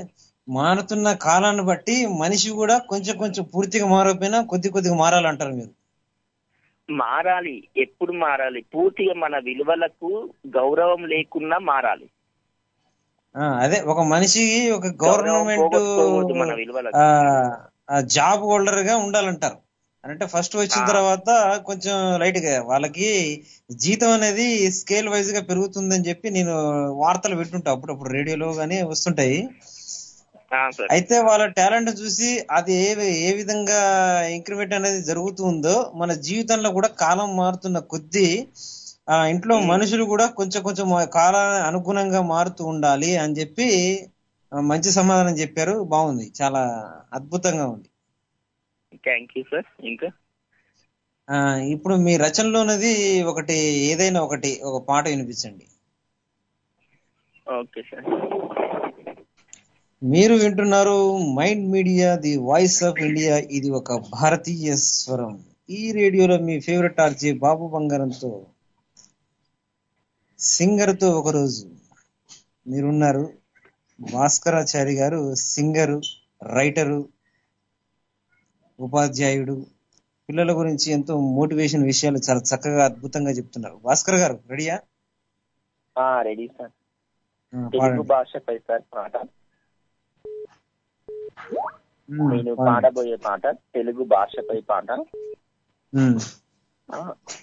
మారుతున్న కాలాన్ని బట్టి మనిషి కూడా కొంచెం కొంచెం పూర్తిగా మారకపోయినా కొద్ది కొద్దిగా మారాలంటారు మీరు మారాలి ఎప్పుడు మారాలి పూర్తిగా మన విలువలకు గౌరవం లేకుండా మారాలి ఆ, అదే ఒక మనిషికి ఒక గౌరవం గవర్నమెంట్ పోగొట్టుకోవద్దు మన విలువలకు జాబ్ హోల్డర్ గా ఉండాలంటారు అంటే ఫస్ట్ వచ్చిన ఆ. తర్వాత కొంచెం లైట్ గా వాళ్ళకి జీతం అనేది స్కేల్ వైజ్ గా పెరుగుతుందని చెప్పి నేను వార్తలు వింటుంటా అప్పుడప్పుడు రేడియోలో గానీ వస్తుంటాయి ఆ, సార్ అయితే వాళ్ళ టాలెంట్ చూసి అది ఏ ఏ విధంగా ఇంక్రిమెంట్ అనేది జరుగుతుందో మన జీవితంలో కూడా కాలం మారుతున్న కొద్దీ ఆ ఇంట్లో మనుషులు కూడా కొంచెం కొంచెం కాలానికి అనుగుణంగా మారుతూ ఉండాలి అని చెప్పి ఆ, మంచి సమాధానం చెప్పారు బాగుంది చాలా అద్భుతంగా ఉంది థ్యాంక్ యూ సార్ ఇంకా ఆ ఇప్పుడు మీ రచనలోనది ఒకటి ఏదైనా ఒకటి ఒక పాట వినిపించండి ఓకే సార్ మీరు వింటున్నారు mind media the voice of India ఇది ఒక భారతీయ స్వరం ఈ రేడియోలో మీ ఫేవరెట్ ఆర్జే బాబు బంగారంతో సింగర్ తో ఒకరోజు మీరున్నారు భాస్కరాచారి గారు సింగరు రైటరు ఉపాధ్యాయుడు పిల్లల గురించి ఎంతో మోటివేషన్ విషయాలు చాలా చక్కగా అద్భుతంగా చెప్తున్నారు భాస్కర్ గారు రెడీయా రెడీ సార్ ఆ, తెలుగు పాడండి. భాషపై సార్ పాట ఉమ్, నేను పాడండి. పాడబోయే పాట తెలుగు భాషపై పాట ఉమ్, ఆ.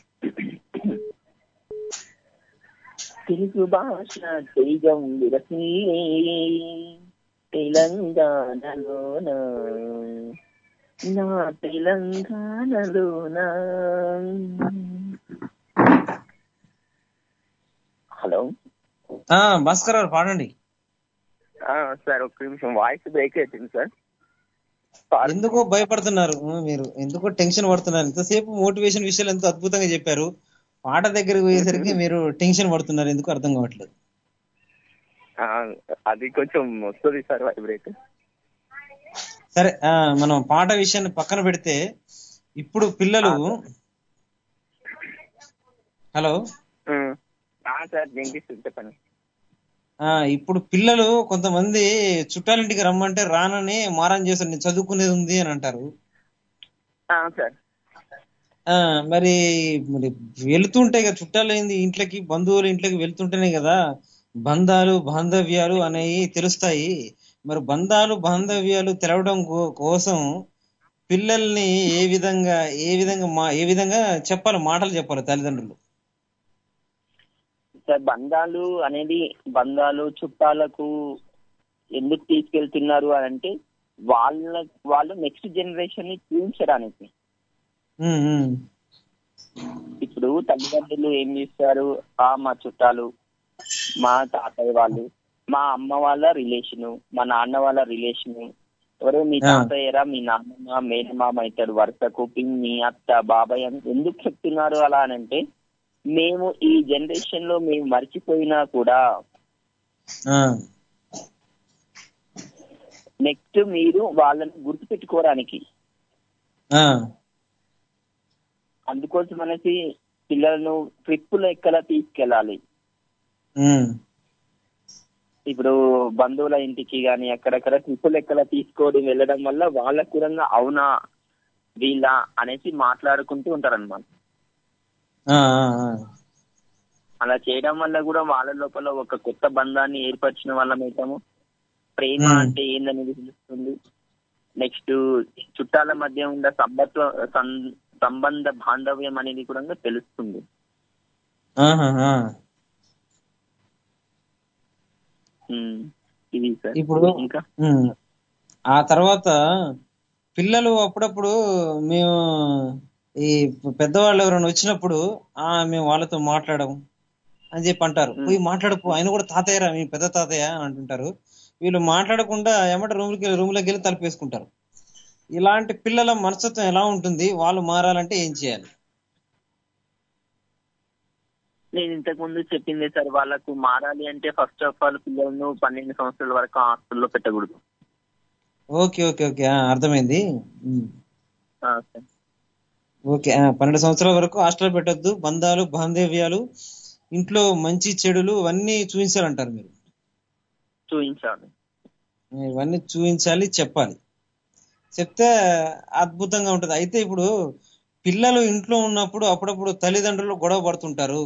తెలుగు భాష తేజం విరసీలే తెలంగాణలోన నా తెలంగాణలోన హలో ఆ, భాస్కర్ గారు పాడండి ఆ, సార్ ఒక్క నిమిషం వాయిస్ బ్రేక్ అవుతుంది సార్ పాడు. ఎందుకో భయపడుతున్నారు ఆ, మీరు ఎందుకో టెన్షన్ పడుతున్నారు ఇంతసేపు మోటివేషన్ విషయాలు ఎంతో అద్భుతంగా చెప్పారు పాట దగ్గరికి పోయేసరికి మీరు టెన్షన్ పడుతున్నారు ఎందుకు అర్థం కావట్లేదు ఆ, అది కొంచెం వస్తుంది సార్ వైబ్రేట్ సరే ఆ, మనం పాట విషయాన్ని పక్కన పెడితే ఇప్పుడు పిల్లలు హలో సార్ జంకిస్తుంది చెప్పండి ఆ ఇప్పుడు పిల్లలు కొంతమంది చుట్టాలింటికి రమ్మంటే రానని మారం చేస్తారు నేను చదువుకునేది ఉంది అని అంటారు ఆ, సార్ ఆ మరి మరి వెళుతుంటాయి కదా చుట్టాలు ఏంది ఇంట్లోకి బంధువులు ఇంట్లోకి వెళ్తుంటేనే కదా బంధాలు బాంధవ్యాలు అనేవి తెలుస్తాయి మరి బంధాలు బాంధవ్యాలు తెలవడం కో- కోసం పిల్లల్ని ఏ విధంగా ఏ విధంగా మా ఏ విధంగా చెప్పాలి మాటలు చెప్పాలి తల్లిదండ్రులు సార్ బంధాలు అనేది బంధాలు చుట్టాలకు ఎందుకు తీసుకెళ్తున్నారు అని అంటే వాళ్ళ వాళ్ళు నెక్స్ట్ జనరేషన్ ని చూపించడానికి ఉమ్, ఉమ్, ఇప్పుడు తల్లిదండ్రులు ఏం చేస్తారు ఆ మా చుట్టాలు మా తాతయ్య వాళ్ళు మా అమ్మ వాళ్ళ రిలేషను మా నాన్న వాళ్ళ రిలేషను ఎవరు మీ ఆ. తాతయ్యరా మీ నాన్నమ్మ మేనమామ అవుతాడు వరుసకు పిన్ని అత్త బాబాయ్ అని ఎందుకు చెప్తున్నారు అలా అని అంటే మేము ఈ జనరేషన్ లో మేము మర్చిపోయినా కూడా ఆ, నెక్స్ట్ మీరు వాళ్ళని గుర్తు పెట్టుకోవడానికి ఆ, అందుకోసం అనేసి పిల్లలను ట్రిప్పులు ఎక్కడ తీసుకెళ్ళాలి ఉమ్, ఇప్పుడు బంధువుల ఇంటికి గాని అక్కడక్కడ ట్రిప్పులు ఎక్కడ తీసుకొని వెళ్ళడం వల్ల వాళ్ళకు కూడా అవునా వీళ్ళ అనేసి మాట్లాడుకుంటూ ఉంటారన్నమాట ఆ, ఆ, ఆ. అలా చేయడం వల్ల కూడా వాళ్ళ లోపల ఒక కొత్త బంధాన్ని ఏర్పరిచిన వాళ్ళం అవుతాము ప్రేమ Hmm. అంటే ఏందనేది తెలుస్తుంది నెక్స్ట్ చుట్టాల మధ్య ఉన్న సంబత్వ సం- సంబంధ బాంధవ్యం అనేది కూడా తెలుస్తుంది ఆహా, ఆ. Hmm. ఇది సార్ ఇప్పుడు ఇంకా ఉమ్. ఆ తర్వాత పిల్లలు అప్పుడప్పుడు మేము ఈ పెద్దవాళ్ళు ఎవరైనా వచ్చినప్పుడు ఆ మేము వాళ్ళతో మాట్లాడడం అని చెప్పి అంటారు పోయి మాట్లాడకు ఆయన కూడా తాతయ్యరా మీ పెద్ద తాతయ్య అని అంటుంటారు వీళ్ళు మాట్లాడకుండా ఏమంటే రూమ్కి రూమ్లోకి వెళ్ళి తలుపేసుకుంటారు ఇలాంటి పిల్లల మనస్తత్వం ఎలా ఉంటుంది వాళ్ళు మారాలంటే ఏం చేయాలి నేను ఇంతకు ముందు చెప్పింది సార్ వాళ్ళకు మారాలి అంటే ఫస్ట్ ఆఫ్ ఆల్ పిల్లలను పన్నెండు సంవత్సరాల వరకు హాస్టల్లో పెట్టకూడదు ఓకే ఓకే ఓకే ఆ, అర్థమైంది ఉమ్. ఆ, సార్. ఓకే ఆ, పన్నెండు సంవత్సరాల వరకు హాస్టల్ పెట్టొద్దు బంధాలు బాంధవ్యాలు ఇంట్లో మంచి చెడులు అన్నీ చూపించాలంటారు మీరు చూపించాలి ఇవన్నీ చూపించాలి చెప్పాలి చెప్తే అద్భుతంగా ఉంటది అయితే ఇప్పుడు పిల్లలు ఇంట్లో ఉన్నప్పుడు అప్పుడప్పుడు తల్లిదండ్రులు గొడవ పడుతుంటారు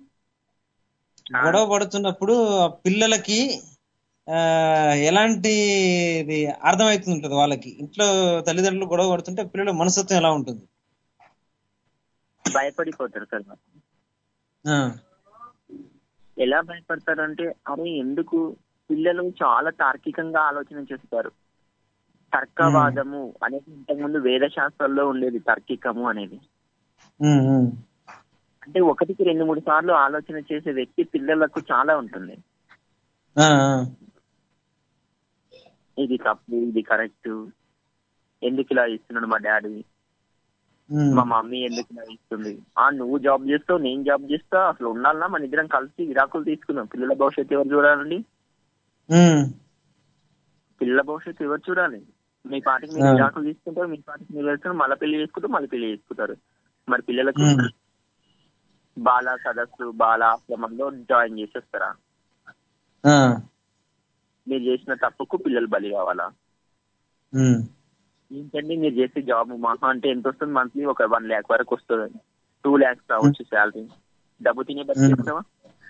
గొడవ పడుతున్నప్పుడు ఆ పిల్లలకి ఆ ఎలాంటి ఇది అర్థమవుతుంది ఉంటుంది వాళ్ళకి ఇంట్లో తల్లిదండ్రులు గొడవ పడుతుంటే పిల్లల మనస్తత్వం ఎలా ఉంటుంది భయపడిపోతారు సార్ ఆ, ఎలా భయపడతారు అంటే అరే ఎందుకు పిల్లలు చాలా తార్కికంగా ఆలోచన చేస్తారు తర్కవాదము అనేది ఇంతకుముందు వేద శాస్త్రాల్లో ఉండేది తర్కికము అనేది ఉమ్, ఉమ్, అంటే ఒకటికి రెండు మూడు సార్లు ఆలోచన చేసే వ్యక్తి పిల్లలకు చాలా ఉంటుంది ఆ, ఆ, ఇది తప్పు ఇది కరెక్ట్ ఎందుకు ఇలా ఇస్తున్నాడు మా డాడీ ఉమ్, మా మమ్మీ ఎందుకు ఇలా ఇస్తుంది ఆ నువ్వు జాబ్ చేస్తావు నేను జాబ్ చేస్తా అసలు ఉండాలన్నా మన ఇద్దరం కలిసి విడాకులు తీసుకుందాం పిల్లల భవిష్యత్తు ఎవరు చూడాలండి ఉమ్, పిల్లల భవిష్యత్తు ఎవరు చూడాలి మీ పాటికి మీరు ఆ. విడాకులు తీసుకుంటారు మీ పాటికి మీరు వెళ్తారు మళ్ళీ పెళ్లి చేసుకుంటారు మళ్ళీ పెళ్లి చేసుకుంటారు మరి పిల్లలకు ఉమ్. బాల సదస్సు బాల ఆశ్రమంలో జాయిన్ చేసేస్తారా ఆ, మీరు చేసిన తప్పుకు పిల్లలు బలి కావాలా ఉమ్, ఏంటండి మీరు చేసే జాబ్ మహా అంటే ఎంత వస్తుంది మంత్లీ ఒక వన్ ల్యాక్ వరకు వస్తుంది టూ ల్యాక్స్ రావచ్చు శాలరీ డబ్బు తినే బ్రతికేస్తావా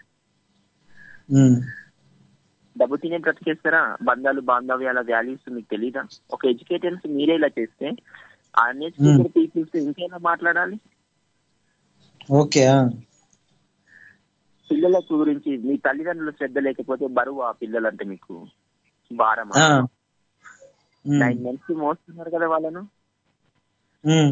ఉమ్, డబ్బు తినే బ్రతికేస్తారా బంధాలు బాంధవ్యాల వాల్యూస్ మీకు తెలీదా ఒక ఎడ్యుకేటర్స్ మీరే ఇలా చేస్తే అన్ఎడ్యుకేటెడ్ పీపుల్స్ ఇంకేలా మాట్లాడాలి ఓకే ఆ, పిల్లల గురించి మీ తల్లిదండ్రులు శ్రద్ధ లేకపోతే బరువు ఆ పిల్లలంటే మీకు భారం ఆ, ఉమ్, నైన్ మంత్స్ మోస్తున్నారు కదా వాళ్ళను ఉమ్,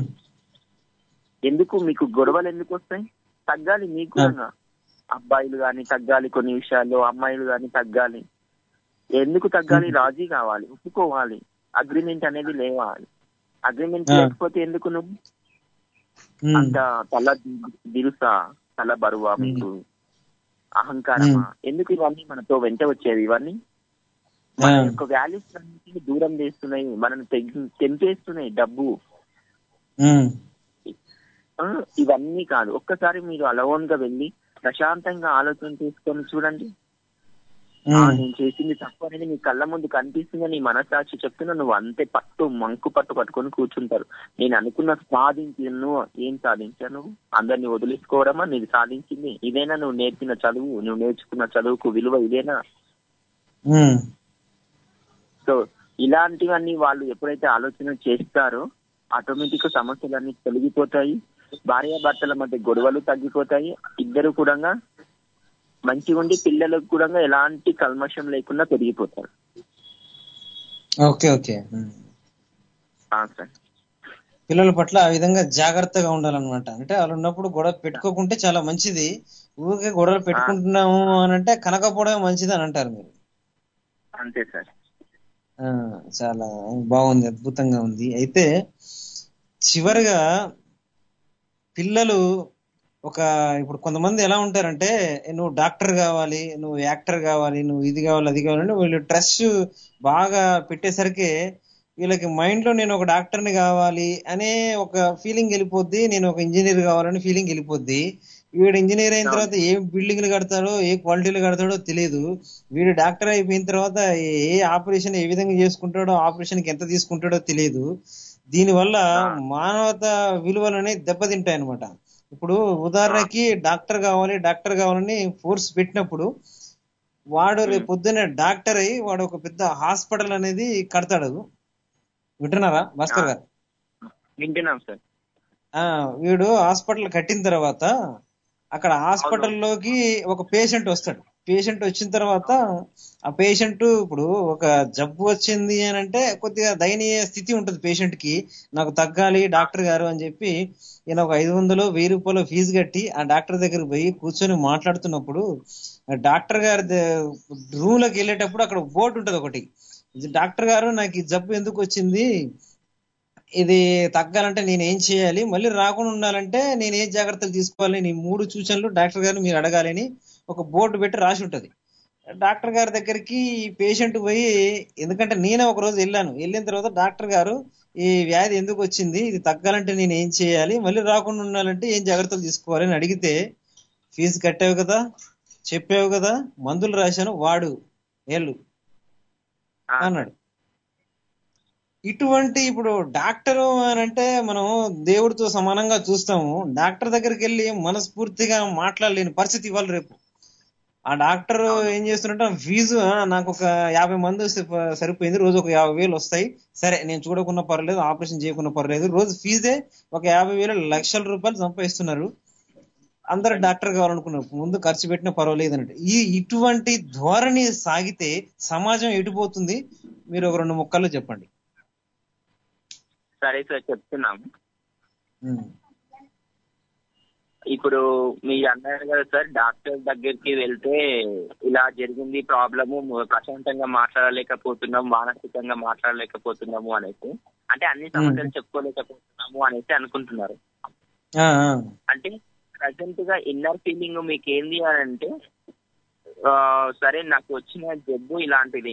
ఎందుకు మీకు గొడవలు ఎందుకు వస్తాయి తగ్గాలి మీకు కూడా అబ్బాయిలు గాని తగ్గాలి కొన్ని విషయాల్లో అమ్మాయిలు గాని తగ్గాలి ఎందుకు తగ్గాలి రాజీ కావాలి ఒప్పుకోవాలి అగ్రిమెంట్ అనేది లేవాలి అగ్రిమెంట్ ఆ. లేకపోతే ఎందుకు నువ్వు ఉమ్, అంత తల ది- దిరుసా తల బరువా మీకు అహంకారమా ఎందుకు ఇవన్నీ మనతో వెంట వచ్చేవి ఇవన్నీ మన ఆ. యొక్క వాల్యూస్ అన్నింటినీ దూరం చేస్తున్నాయి మనల్ని తెగి- తెంపేస్తున్నాయి డబ్బు ఉమ్, ఆ, ఇవన్నీ కాదు ఒక్కసారి మీరు అలవోన్ గా వెళ్ళి ప్రశాంతంగా ఆలోచన చేసుకొని చూడండి ఆ, ఉమ్, నేను చేసింది తప్పు అనేది నీ కళ్ళ ముందు కనిపిస్తుందని నీ మనసాక్షి చెప్తున్నా నువ్వు అంతే పట్టు మంకు పట్టు పట్టుకొని కూర్చుంటారు నేను అనుకున్న సాధించాను ఏం సాధించాను అందరిని వదిలేసుకోవడమా నీది సాధించింది ఇదేనా నువ్వు నేర్పిన చదువు నువ్వు నేర్చుకున్న చదువుకు విలువ ఇదేనా ఉమ్, సో ఇలాంటివన్నీ వాళ్ళు ఎప్పుడైతే ఆలోచన చేస్తారో ఆటోమేటిక్ గా సమస్యలన్నీ తొలగిపోతాయి భార్యాభర్తల మధ్య గొడవలు తగ్గిపోతాయి ఇద్దరు కూడా మంచిగా ఉండి పిల్లలకు కూడా ఎలాంటి కల్మషం లేకుండా పెరిగిపోతారు ఓకే ఓకే ఉమ్. ఆ, సార్ పిల్లల పట్ల ఆ విధంగా జాగ్రత్తగా ఉండాలన్నమాట అంటే వాళ్ళు ఉన్నప్పుడు గొడవ పెట్టుకోకుంటే చాలా మంచిది ఊరికే గొడవలు పెట్టుకుంటున్నాము అని అంటే కనకపోవడమే మంచిది అని అంటారు మీరు అంతే సార్ ఆ, చాలా బాగుంది అద్భుతంగా ఉంది అయితే చివరిగా పిల్లలు ఒక ఇప్పుడు కొంతమంది ఎలా ఉంటారంటే నువ్వు డాక్టర్ కావాలి నువ్వు యాక్టర్ కావాలి నువ్వు ఇది కావాలి అది కావాలని వీళ్ళు స్ట్రెస్ బాగా పెట్టేసరికి వీళ్ళకి మైండ్ లో నేను ఒక డాక్టర్ని కావాలి అనే ఒక ఫీలింగ్ వెళ్ళిపోద్ది నేను ఒక ఇంజనీర్ కావాలని ఫీలింగ్ వెళ్ళిపోద్ది వీడు ఇంజనీర్ అయిన తర్వాత ఏ బిల్డింగ్లు కడతాడో ఏ క్వాలిటీలు కడతాడో తెలియదు వీడు డాక్టర్ అయిపోయిన తర్వాత ఏ ఆపరేషన్ ఏ విధంగా చేసుకుంటాడో ఆపరేషన్ కి ఎంత తీసుకుంటాడో తెలియదు దీనివల్ల మానవత విలువలు అనేవి దెబ్బతింటాయి అనమాట ఇప్పుడు ఉదాహరణకి డాక్టర్ కావాలి డాక్టర్ కావాలని ఫోర్స్ పెట్టినప్పుడు వాడు రేపు పొద్దున్న డాక్టర్ అయి వాడు ఒక పెద్ద హాస్పిటల్ అనేది కడతాడు వింటున్నారా భాస్కర్ గారు వింటున్నాం సార్ ఆ వీడు హాస్పిటల్ కట్టిన తర్వాత అక్కడ హాస్పిటల్లోకి ఒక పేషెంట్ వస్తాడు పేషెంట్ వచ్చిన తర్వాత ఆ పేషెంట్ ఇప్పుడు ఒక జబ్బు వచ్చింది అని అంటే కొద్దిగా దయనీయ స్థితి ఉంటుంది పేషెంట్ కి నాకు తగ్గాలి డాక్టర్ గారు అని చెప్పి ఈయన ఒక ఐదు వందలు వెయ్యి రూపాయలు ఫీజు కట్టి ఆ డాక్టర్ దగ్గరికి పోయి కూర్చొని మాట్లాడుతున్నప్పుడు ఆ డాక్టర్ గారి రూమ్ లోకి వెళ్ళేటప్పుడు అక్కడ బోర్డు ఉంటది ఒకటి ఇది డాక్టర్ గారు నాకు ఈ జబ్బు ఎందుకు వచ్చింది ఇది తగ్గాలంటే నేను ఏం చేయాలి మళ్ళీ రాకుండా ఉండాలంటే నేను ఏ జాగ్రత్తలు తీసుకోవాలి నీ మూడు సూచనలు డాక్టర్ గారు మీరు అడగాలని ఒక బోర్డు పెట్టి రాసి ఉంటది డాక్టర్ గారి దగ్గరికి పేషెంట్ పోయి ఎందుకంటే నేనే ఒక రోజు వెళ్ళాను వెళ్ళిన తర్వాత డాక్టర్ గారు ఈ వ్యాధి ఎందుకు వచ్చింది ఇది తగ్గాలంటే నేను ఏం చేయాలి మళ్ళీ రాకుండా ఉండాలంటే ఏం జాగ్రత్తలు తీసుకోవాలి అని అడిగితే ఫీజు కట్టావు కదా చెప్పావు కదా మందులు రాశాను వాడు ఏళ్ళు ఆ, అన్నాడు ఇటువంటి ఇప్పుడు డాక్టర్ అని అంటే మనం దేవుడితో సమానంగా చూస్తాము డాక్టర్ దగ్గరికి వెళ్ళి మనస్ఫూర్తిగా మాట్లాడలేని పరిస్థితి ఇవ్వాలి రేపు ఆ డాక్టర్ ఏం చేస్తున్నట్టు ఫీజు ఆ, నాకు ఒక యాభై మంది వస్తే ప- సరిపోయింది రోజు ఒక యాభై వేలు వస్తాయి సరే నేను చూడకున్నా పర్లేదు ఆపరేషన్ చేయకున్నా పర్లేదు రోజు ఫీజే ఒక యాభై వేలు లక్షల రూపాయలు సంపాదిస్తున్నారు అందరు డాక్టర్ కావాలనుకున్నారు ముందు ఖర్చు పెట్టినా పర్వాలేదు అన్నట్టు ఈ ఇటువంటి ధోరణి సాగితే సమాజం ఎటుపోతుంది మీరు ఒక రెండు ముక్కల్లో చెప్పండి సరే సార్ చెప్తున్నాం ఉమ్. ఇప్పుడు మీరు అన్నారు కదా సార్ డాక్టర్ దగ్గరికి వెళ్తే ఇలా జరిగింది ప్రాబ్లము ప్రశాంతంగా మాట్లాడలేకపోతున్నాం మానసికంగా మాట్లాడలేకపోతున్నాము అనేసి అంటే అన్ని సమస్యలు చెప్పుకోలేకపోతున్నాము అనేసి అనుకుంటున్నారు ఆ, ఆ. అంటే ప్రజెంట్ గా ఇన్నర్ ఫీలింగ్ మీకు ఏంది అని అంటే ఆ, సరే నాకు వచ్చిన జబ్బు ఇలాంటిది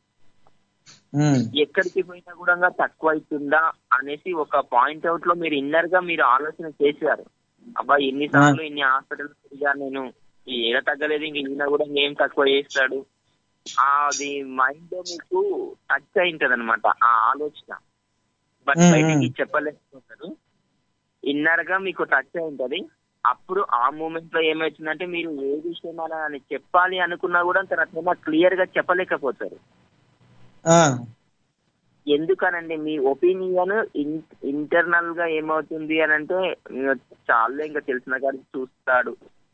ఉమ్. ఎక్కడికి పోయినా కూడా తక్కువ అవుతుందా అనేసి ఒక పాయింట్ అవుట్ లో మీరు ఇన్నర్ గా మీరు ఆలోచన చేశారు అబ్బా ఎన్నిసార్లు ఇన్ని హాస్పిటల్ తిరిగాను నేను ఈ ఏడ తగ్గలేదు ఇంక ఈయన కూడా ఏం తక్కువ చేస్తాడు ఆ, అది మైండ్ లో మీకు టచ్ అయింటది అనమాట ఆ ఆలోచన బట్ మ్మ్. బయటికి చెప్పలేకపోతారు ఇన్నర్ గా మీకు టచ్ అయింటది అప్పుడు ఆ మూమెంట్ లో ఏమవుతుందంటే మీరు ఏ విషయం అని చెప్పాలి అనుకున్నా కూడా తర్వాత క్లియర్ గా చెప్పలేకపోతారు ఆ. ఎందుకనండి మీ ఒపీనియన్ ఇంటర్నల్ గా ఏమవుతుంది అని అంటే చాలా ఇంకా తెలిసిన గారికి చూస్తాడు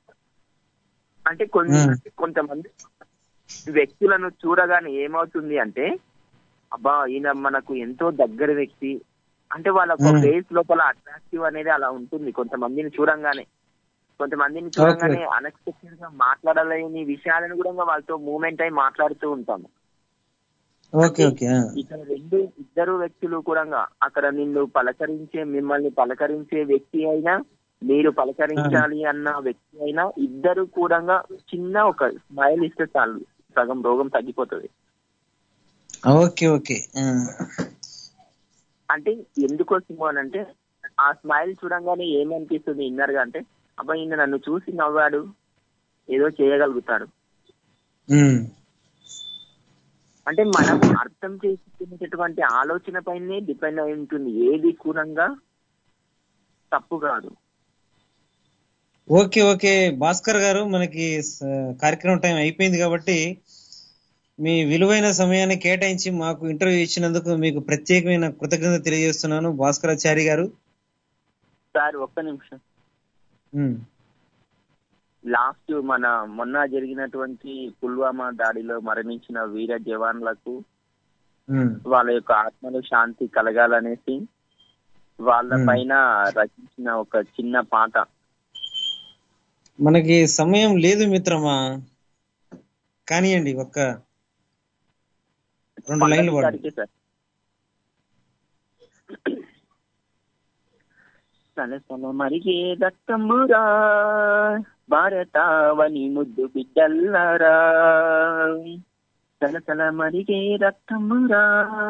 అంటే కొన్ని మ్మ్. కొంతమంది వ్యక్తులను చూడగానే ఏమవుతుంది అంటే అబ్బా ఈయన మనకు ఎంతో దగ్గర వ్యక్తి అంటే వాళ్ళ మ్మ్. ఫేస్ లోపల అట్రాక్టివ్ అనేది అలా ఉంటుంది కొంతమందిని చూడంగానే కొంతమందిని చూడంగానే అన్ఎక్స్పెక్టెడ్ గా మాట్లాడలేని విషయాలను కూడా వాళ్ళతో మూమెంట్ అయి మాట్లాడుతూ ఉంటాము ఓకే ఓకే ఆ. ఇక్కడ రెండు ఇద్దరు వ్యక్తులు కూడా అక్కడ నిన్ను పలకరించే మిమ్మల్ని పలకరించే వ్యక్తి అయినా మీరు పలకరించాలి అన్న వ్యక్తి అయినా ఇద్దరు కూడా చిన్న ఒక స్మైల్ ఇస్తే చాలు సగం రోగం తగ్గిపోతుంది ఓకే ఓకే ఆ. అంటే ఎందుకోసము అని అంటే ఆ స్మైల్ చూడంగానే ఏమనిపిస్తుంది ఇన్నర్ గా అంటే అబ్బాయి ఈయన నన్ను చూసి నవ్వాడు ఏదో చేయగలుగుతాడు ఉమ్. అంటే మనం అర్థం చేసుకునేటటువంటి ఆలోచన పైనే డిపెండ్ అయి ఉంటుంది ఏది కూరంగా తప్పు కాదు ఓకే ఓకే భాస్కర్ గారు మనకి స- కార్యక్రమం టైం అయిపోయింది కాబట్టి మీ విలువైన సమయాన్ని కేటాయించి మాకు ఇంటర్వ్యూ ఇచ్చినందుకు మీకు ప్రత్యేకమైన కృతజ్ఞత తెలియజేస్తున్నాను భాస్కరాచారి గారు సార్ ఒక్క నిమిషం ఉమ్. లాస్ట్ మన మొన్న జరిగినటువంటి పుల్వామా దాడిలో మరణించిన వీర జవాన్లకు ఉమ్. వాళ్ళ యొక్క ఆత్మలు శాంతి కలగాలనేసి వాళ్ళ Hmm. పైన రచించిన ఒక చిన్న పాట మనకి సమయం లేదు మిత్రమా కానివ్వండి ఒక్క రెండు లైన్లు పాడండి గారికి సార్ సలసల మరిగే దత్తంబురా భారతావని ముద్దు బిడ్డల్లరా సలసల మరిగే రక్తమురా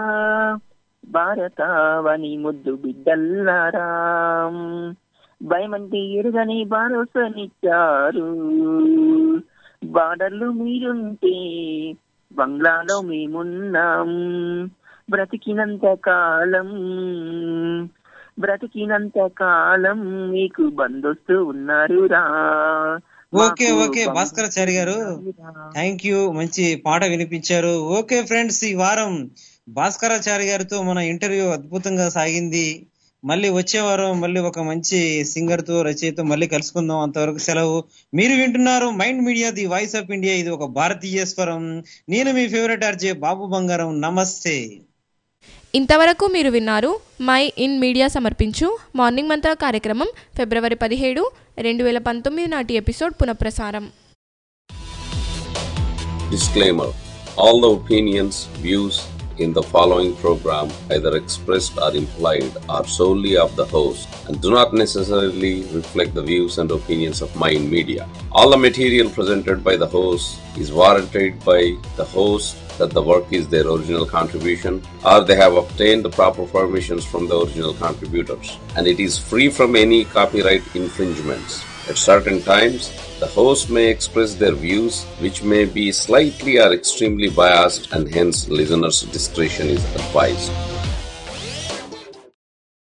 భారతావని ముద్దు బిడ్డల్లరా భయమంటే ఎరుగని భరోసానిచ్చారు బార్డర్లు మీరుంటే బంగ్లాలో మేమున్నాం బ్రతికినంత కాలం బ్రతికినంత కాలం మీకు బందోస్తూ ఉన్నారు రా ఓకే ఓకే భాస్కరాచారి గారు థ్యాంక్ యూ మంచి పాట వినిపించారు ఓకే ఫ్రెండ్స్ ఈ వారం భాస్కరాచారి గారితో మన ఇంటర్వ్యూ అద్భుతంగా సాగింది మళ్ళీ వచ్చే వారం మళ్ళీ ఒక మంచి సింగర్ తో రచయిత మళ్ళీ కలుసుకుందాం అంతవరకు సెలవు మీరు వింటున్నారు mind media the voice of India ఇది ఒక భారతీయ స్వరం నేను మీ ఫేవరెట్ ఆర్జే బాబు బంగారం నమస్తే ఇంతవరకు మీరు విన్నారు మై ఇన్ మీడియా సమర్పించు మార్నింగ్ మంత్ర కార్యక్రమం ఫిబ్రవరి పదిహేడు రెండు వేల పంతొమ్మిది నాటి ఎపిసోడ్ పునఃప్రసారం Disclaimer All the opinions, views in the following program, either expressed or implied, are solely of the host and do not necessarily reflect the views and opinions of Mind Media. All the material presented by the host is warranted by the host that the work is their original contribution or they have obtained the proper permissions from the original contributors and it is free from any copyright infringements. At certain times, the host may express their views, which may be slightly or extremely biased, and hence listeners' discretion is advised.